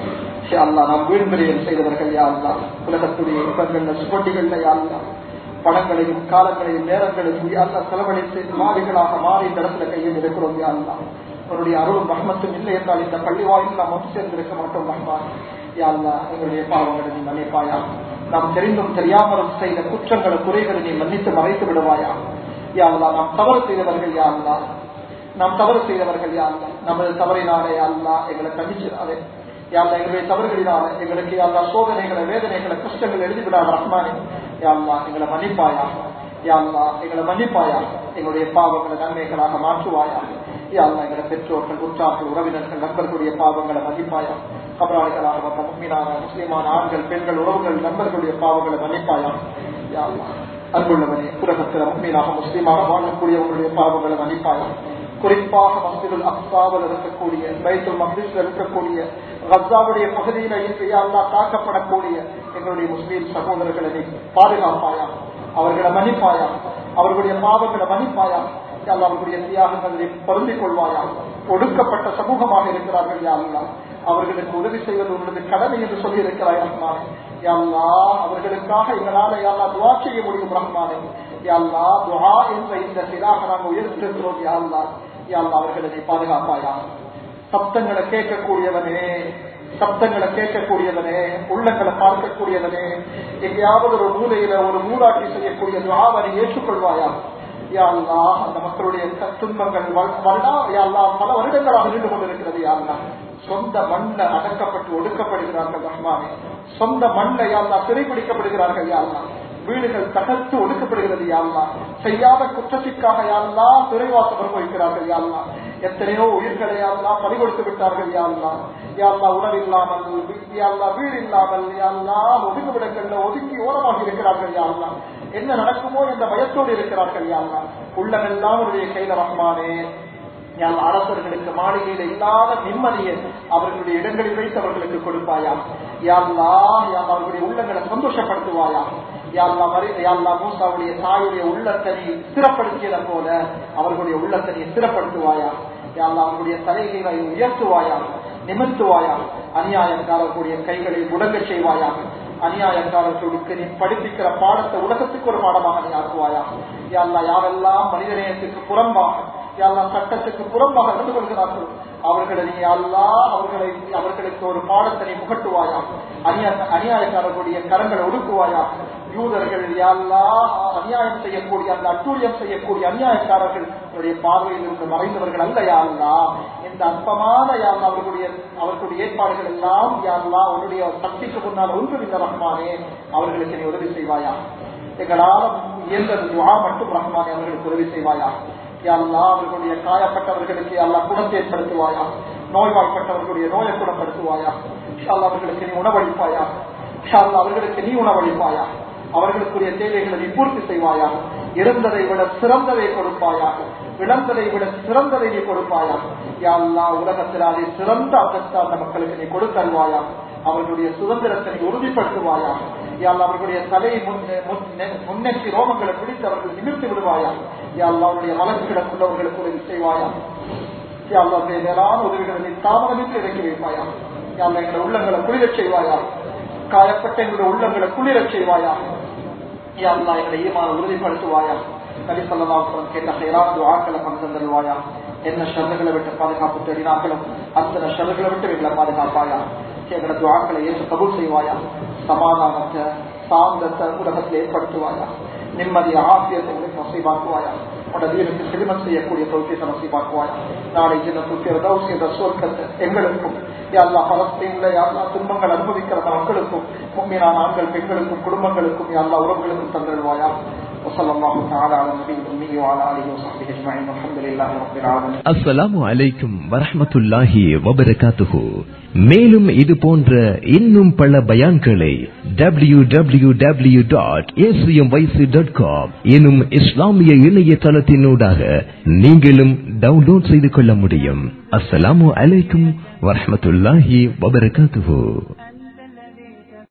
அல்லா நாம் வீழ்மறியல் செய்தவர்கள் யா அல்லா உலகத்துடைய இன்பங்கள்ல சுவட்டிகள்ல யா அல்லா பணங்களையும் காலங்களையும் நேரங்களையும் அல்ல செலவழித்து மாறிகளாக மாறி இந்த இடத்துல கையில் இருக்கிறோம் யா அல்லா உன்னுடைய அருளும் ரஹ்மத்தும் இல்லை என்றால் இந்த பள்ளி வாயில் நாம் ஒன்று சேர்ந்திருக்க மாட்டோம் ரஹ்மான் யா அல்லா எங்களுடைய பாவங்களை நீ மன்னிப்பாயா நாம் தெரிந்தும் தெரியாமலும் செய்த குற்றங்களை குறைகளை நீ மன்னித்து மறைத்து விடுவாயா யா அல்லா நாம் தவறு செய்தவர்கள் யா அல்லா நாம் தவறு செய்தவர்கள் யா அல்லா நமது தவறினாலே யா அல்லா எங்களை கண்டிச்சிடாதே யாழ்லா எங்களுடைய தவறுகளினால எங்களுக்கு யாழ்லா சோதனைகளை வேதனைகளை கஷ்டங்கள் எழுதிவிடாத ரஹ்மானே யாழ்லா எங்களை மன்னிப்பாயா யாழ்லா எங்களை மன்னிப்பாயா எங்களுடைய பாவங்களை நன்மைகளாக மாற்றுவாயா யாழ்லா எங்களை பெற்றோர்கள் உற்றார்கள் உறவினர்கள் நண்பர்களுடைய பாவங்களை மன்னிப்பாயா கபராளிகளாக வந்த முக்மீனான முஸ்லிமான ஆண்கள் பெண்கள் உறவுகள் நண்பர்களுடைய பாவங்களை மன்னிப்பாயா யாழ்லா அன்புள்ளவனே உலகத்தில் முக்மீனாக முஸ்லீமாக வாழக்கூடியவங்களுடைய பாவங்களை மன்னிப்பாயா குறிப்பாக மஸ்ஜிதுல் அக்சாவில் இருக்கக்கூடிய பைத்துல் மக்திஸ்ல இருக்கக்கூடிய கசாவுடைய பகுதியில அல்லா தாக்கப்படக்கூடிய எங்களுடைய முஸ்லீம் சகோதரர்களை நீ பாதுகாப்பாயா அவர்களை மன்னிப்பாயா அவர்களுடைய பாவங்களை மன்னிப்பாயா அல்லா அவர்களுடைய தியாகங்களை பொருந்திக் கொள்வாயா ஒடுக்கப்பட்ட சமூகமாக இருக்கிறார்கள் யாருலாம் அவர்களுக்கு உதவி செய்வது உங்களது கடமை என்று சொல்லி இருக்கிறாய் ரஹ்மானே யாழ்லா அவர்களுக்காக எங்களால யாழ்லா துவா செய்ய முடியும் ரஹ்மானே யாழ்லா துவா என்ற இந்த சிலாக நாங்கள் உயர்த்திருக்கிறோம் யாழ்லா யாழ்லா அவர்களை நீ பாதுகாப்பாயா சப்தங்களை கேட்கக்கூடியவனே சப்தங்களை கேட்கக்கூடியவனே உள்ளங்களை பார்க்கக்கூடியவனே எங்கேயாவது ஒரு மூலையில ஒரு மூலாட்டி செய்யக்கூடிய துவாவனை ஏற்றுக்கொள்வாயா யாழ்லா அந்த மக்களுடைய துன்பங்கள் யாழ்லா பல வருடங்களாக நின்று கொண்டிருக்கிறது யாழ்லா சொந்த மண்ல அடக்கப்பட்டு ஒடுக்கப்படுகிறார்கள் ரஹ்மானே சொந்த மண்ல யாழ்லா சிறைபிடிக்கப்படுகிறார்கள் யாழ்லா வீடுகள் தகர்த்து ஒடுக்கப்படுகிறது யாழ்லா செய்யாத குற்றத்திற்காக யாழ்லா சிறைவாசம் அனுபவிக்கிறார்கள் யாழ்லா எத்தனையோ உயிர்களை யாழ்லா பறி கொடுத்து விட்டார்கள் யாழ்லா யாழ்லா உணவு இல்லாமல் யாழ்லா வீடு இல்லாமல் யாழ்லா ஒதுங்குவிடங்கள்ல ஒதுங்கி ஓரமாக இருக்கிறார்கள் யாழ்லா என்ன நடக்குமோ என்ற பயத்தோடு இருக்கிறார்கள் யாழ்லா உள்ளமெல்லாம் உடைய கையில ரஹ்மானே யாழ் அரசர்களுக்கு மாளிகையில இல்லாத நிம்மதியை அவர்களுடைய இடங்களில் வைத்து அவர்களுக்கு கொடுப்பாயா யாழ்லா யாழ் அவர்களுடைய உள்ளங்களை சந்தோஷப்படுத்துவாயா யாழ்லா மரி யாழ்லா மூசாவுடைய தாயுடைய உள்ளத்தனை ஸ்திரப்படுத்தியதை போல அவர்களுடைய உள்ளத்தனை ஸ்திரப்படுத்துவாயா யாழ்லா அவர்களுடைய தலைகளை உயர்த்துவாயா நிமிர்த்துவாயா அநியாயக்காரர்களுடைய கைகளை முடங்க செய்வாயா அநியாயக்காரர்களுக்கு நீ படிப்பிக்கிற பாடத்தை உலகத்துக்கு ஒரு பாடமாக நீ ஆக்குவாயா யாழ்லா யாரெல்லாம் மனிதநேயத்துக்கு புறம்பாக யாழ்லா சட்டத்துக்கு புறம்பாக நடந்து கொள்கிறார்கள் அவர்களை நீ அல்லா அவர்களை அவர்களுக்கு ஒரு பாடத்தை நீ புகட்டுவாயா அநியா அநியாயக்காரர்களுடைய கரங்களை ஒடுக்குவாயா யூதர்கள் யாழ்லா அநியாயம் செய்யக்கூடிய அந்த அட்டூழியம் செய்யக்கூடிய அநியாயக்காரர்கள் அவருடைய பார்வையில் இருந்து மறைந்தவர்கள் அல்ல யாழ்லா இந்த அற்பமான யாழ்லா அவர்களுடைய அவர்களுடைய ஏற்பாடுகள் எல்லாம் யாழ்லா உன்னுடைய சக்திக்கு முன்னால் ஒன்றுமில்ல ரஹ்மானே அவர்களுக்கு நீ உதவி செய்வாயா எங்களால் இயந்தது துவா மட்டும் ரஹ்மானே அவர்களுக்கு உதவி செய்வாயா யாழ்லா அவர்களுடைய காயப்பட்டவர்களுக்கு அல்லா குணத்தை ஏற்படுத்துவாயா நோய்வாய்ப்பட்டவர்களுடைய நோயை குணப்படுத்துவாயா ஷால்லா அவர்களுக்கு நீ உணவளிப்பாயா ஷால்லா அவர்களுக்கு நீ உணவளிப்பாயா அவர்களுக்குரிய தேவைகளை நீ பூர்த்தி செய்வாயா இருந்ததை விட சிறந்ததை கொடுப்பாயாக இழந்ததை விட சிறந்ததை நீ கொடுப்பாயா யாழ்லா உலகத்தில் அதை சிறந்த அந்தஸ்து அந்த மக்களுக்கு நீ கொடுத்தருவாயா அவர்களுடைய சுதந்திரத்தை நீ உறுதிப்படுத்துவாயா யாழ் அவர்களுடைய தலையை முன்னேற்றி ரோமங்களை பிடித்து அவர்கள் நிமிர்த்தி விடுவாயா யாழ் அவருடைய வழக்குகளுக்குள்ளவர்களுக்கு உதவி செய்வாயா யாழ் அவருடைய மேலான உதவிகளை நீ தாமதமின்றி இறக்கி வைப்பாயா யாழ் எங்களை உள்ளங்களை குளிரச் செய்வாயா காயப்பட்ட எங்களுடைய உள்ளங்களை குளிரச் செய்வாயா யாழ்லா எங்களை ஈமான உறுதிப்படுத்துவாயா நபி ஸல்லல்லாஹு அலைஹி வஸல்லம் கேட்ட ஹைராத் துஆக்களை கொண்டு தந்தருவாயா என்ன ஷர்றுகளை விட்டு பாதுகாப்பு தேடினார்களோ அத்தனை ஷர்றுகளை விட்டு எங்களை பாதுகாப்பாயா எங்களோட துஆக்களை ஏற்று கபூல் செய்வாயா சமாதானத்தை சாந்தத்தை உலகத்தில் ஏற்படுத்துவாயா நிம்மதி ஆசியத்தை எங்களுக்கு நசீபாக்குவாயா உன்னோட வீருக்கு சிறுமம் செய்யக்கூடிய தொழிற்கை நசீபாக்குவாயா நாளை ஜின்னத்துக்கு இரதவுஸ் என்ற சுவர்க்கத்தை எங்களுக்கும் யாழ்லா பலஸ்தீன்ல யாழ்லா துன்பங்கள் அனுபவிக்கிற மக்களுக்கும் முன்மீனான ஆண்கள் பெண்களுக்கும் குடும்பங்களுக்கும் யாழ்லா உறவுகளுக்கும் தந்திடுவாயா وصلى الله تعالى على النبي الأمي وعلى آله وصحبه أجمعين والحمد லله رب العالمين அஸ்ஸலாமு அலைக்கும் வரஹ்மத்துல்லாஹி வபரகாத்துஹு மேலும் இது போன்ற இன்னும் பல பயான்களை W W W dot dot com எனும் இஸ்லாமிய இணையதளத்தினூடாக நீங்களும் டவுன்லோட் செய்து கொள்ள முடியும் அஸ்ஸலாமு அலைக்கும் வரஹ்மத்துல்லாஹி வபரகாத்துஹு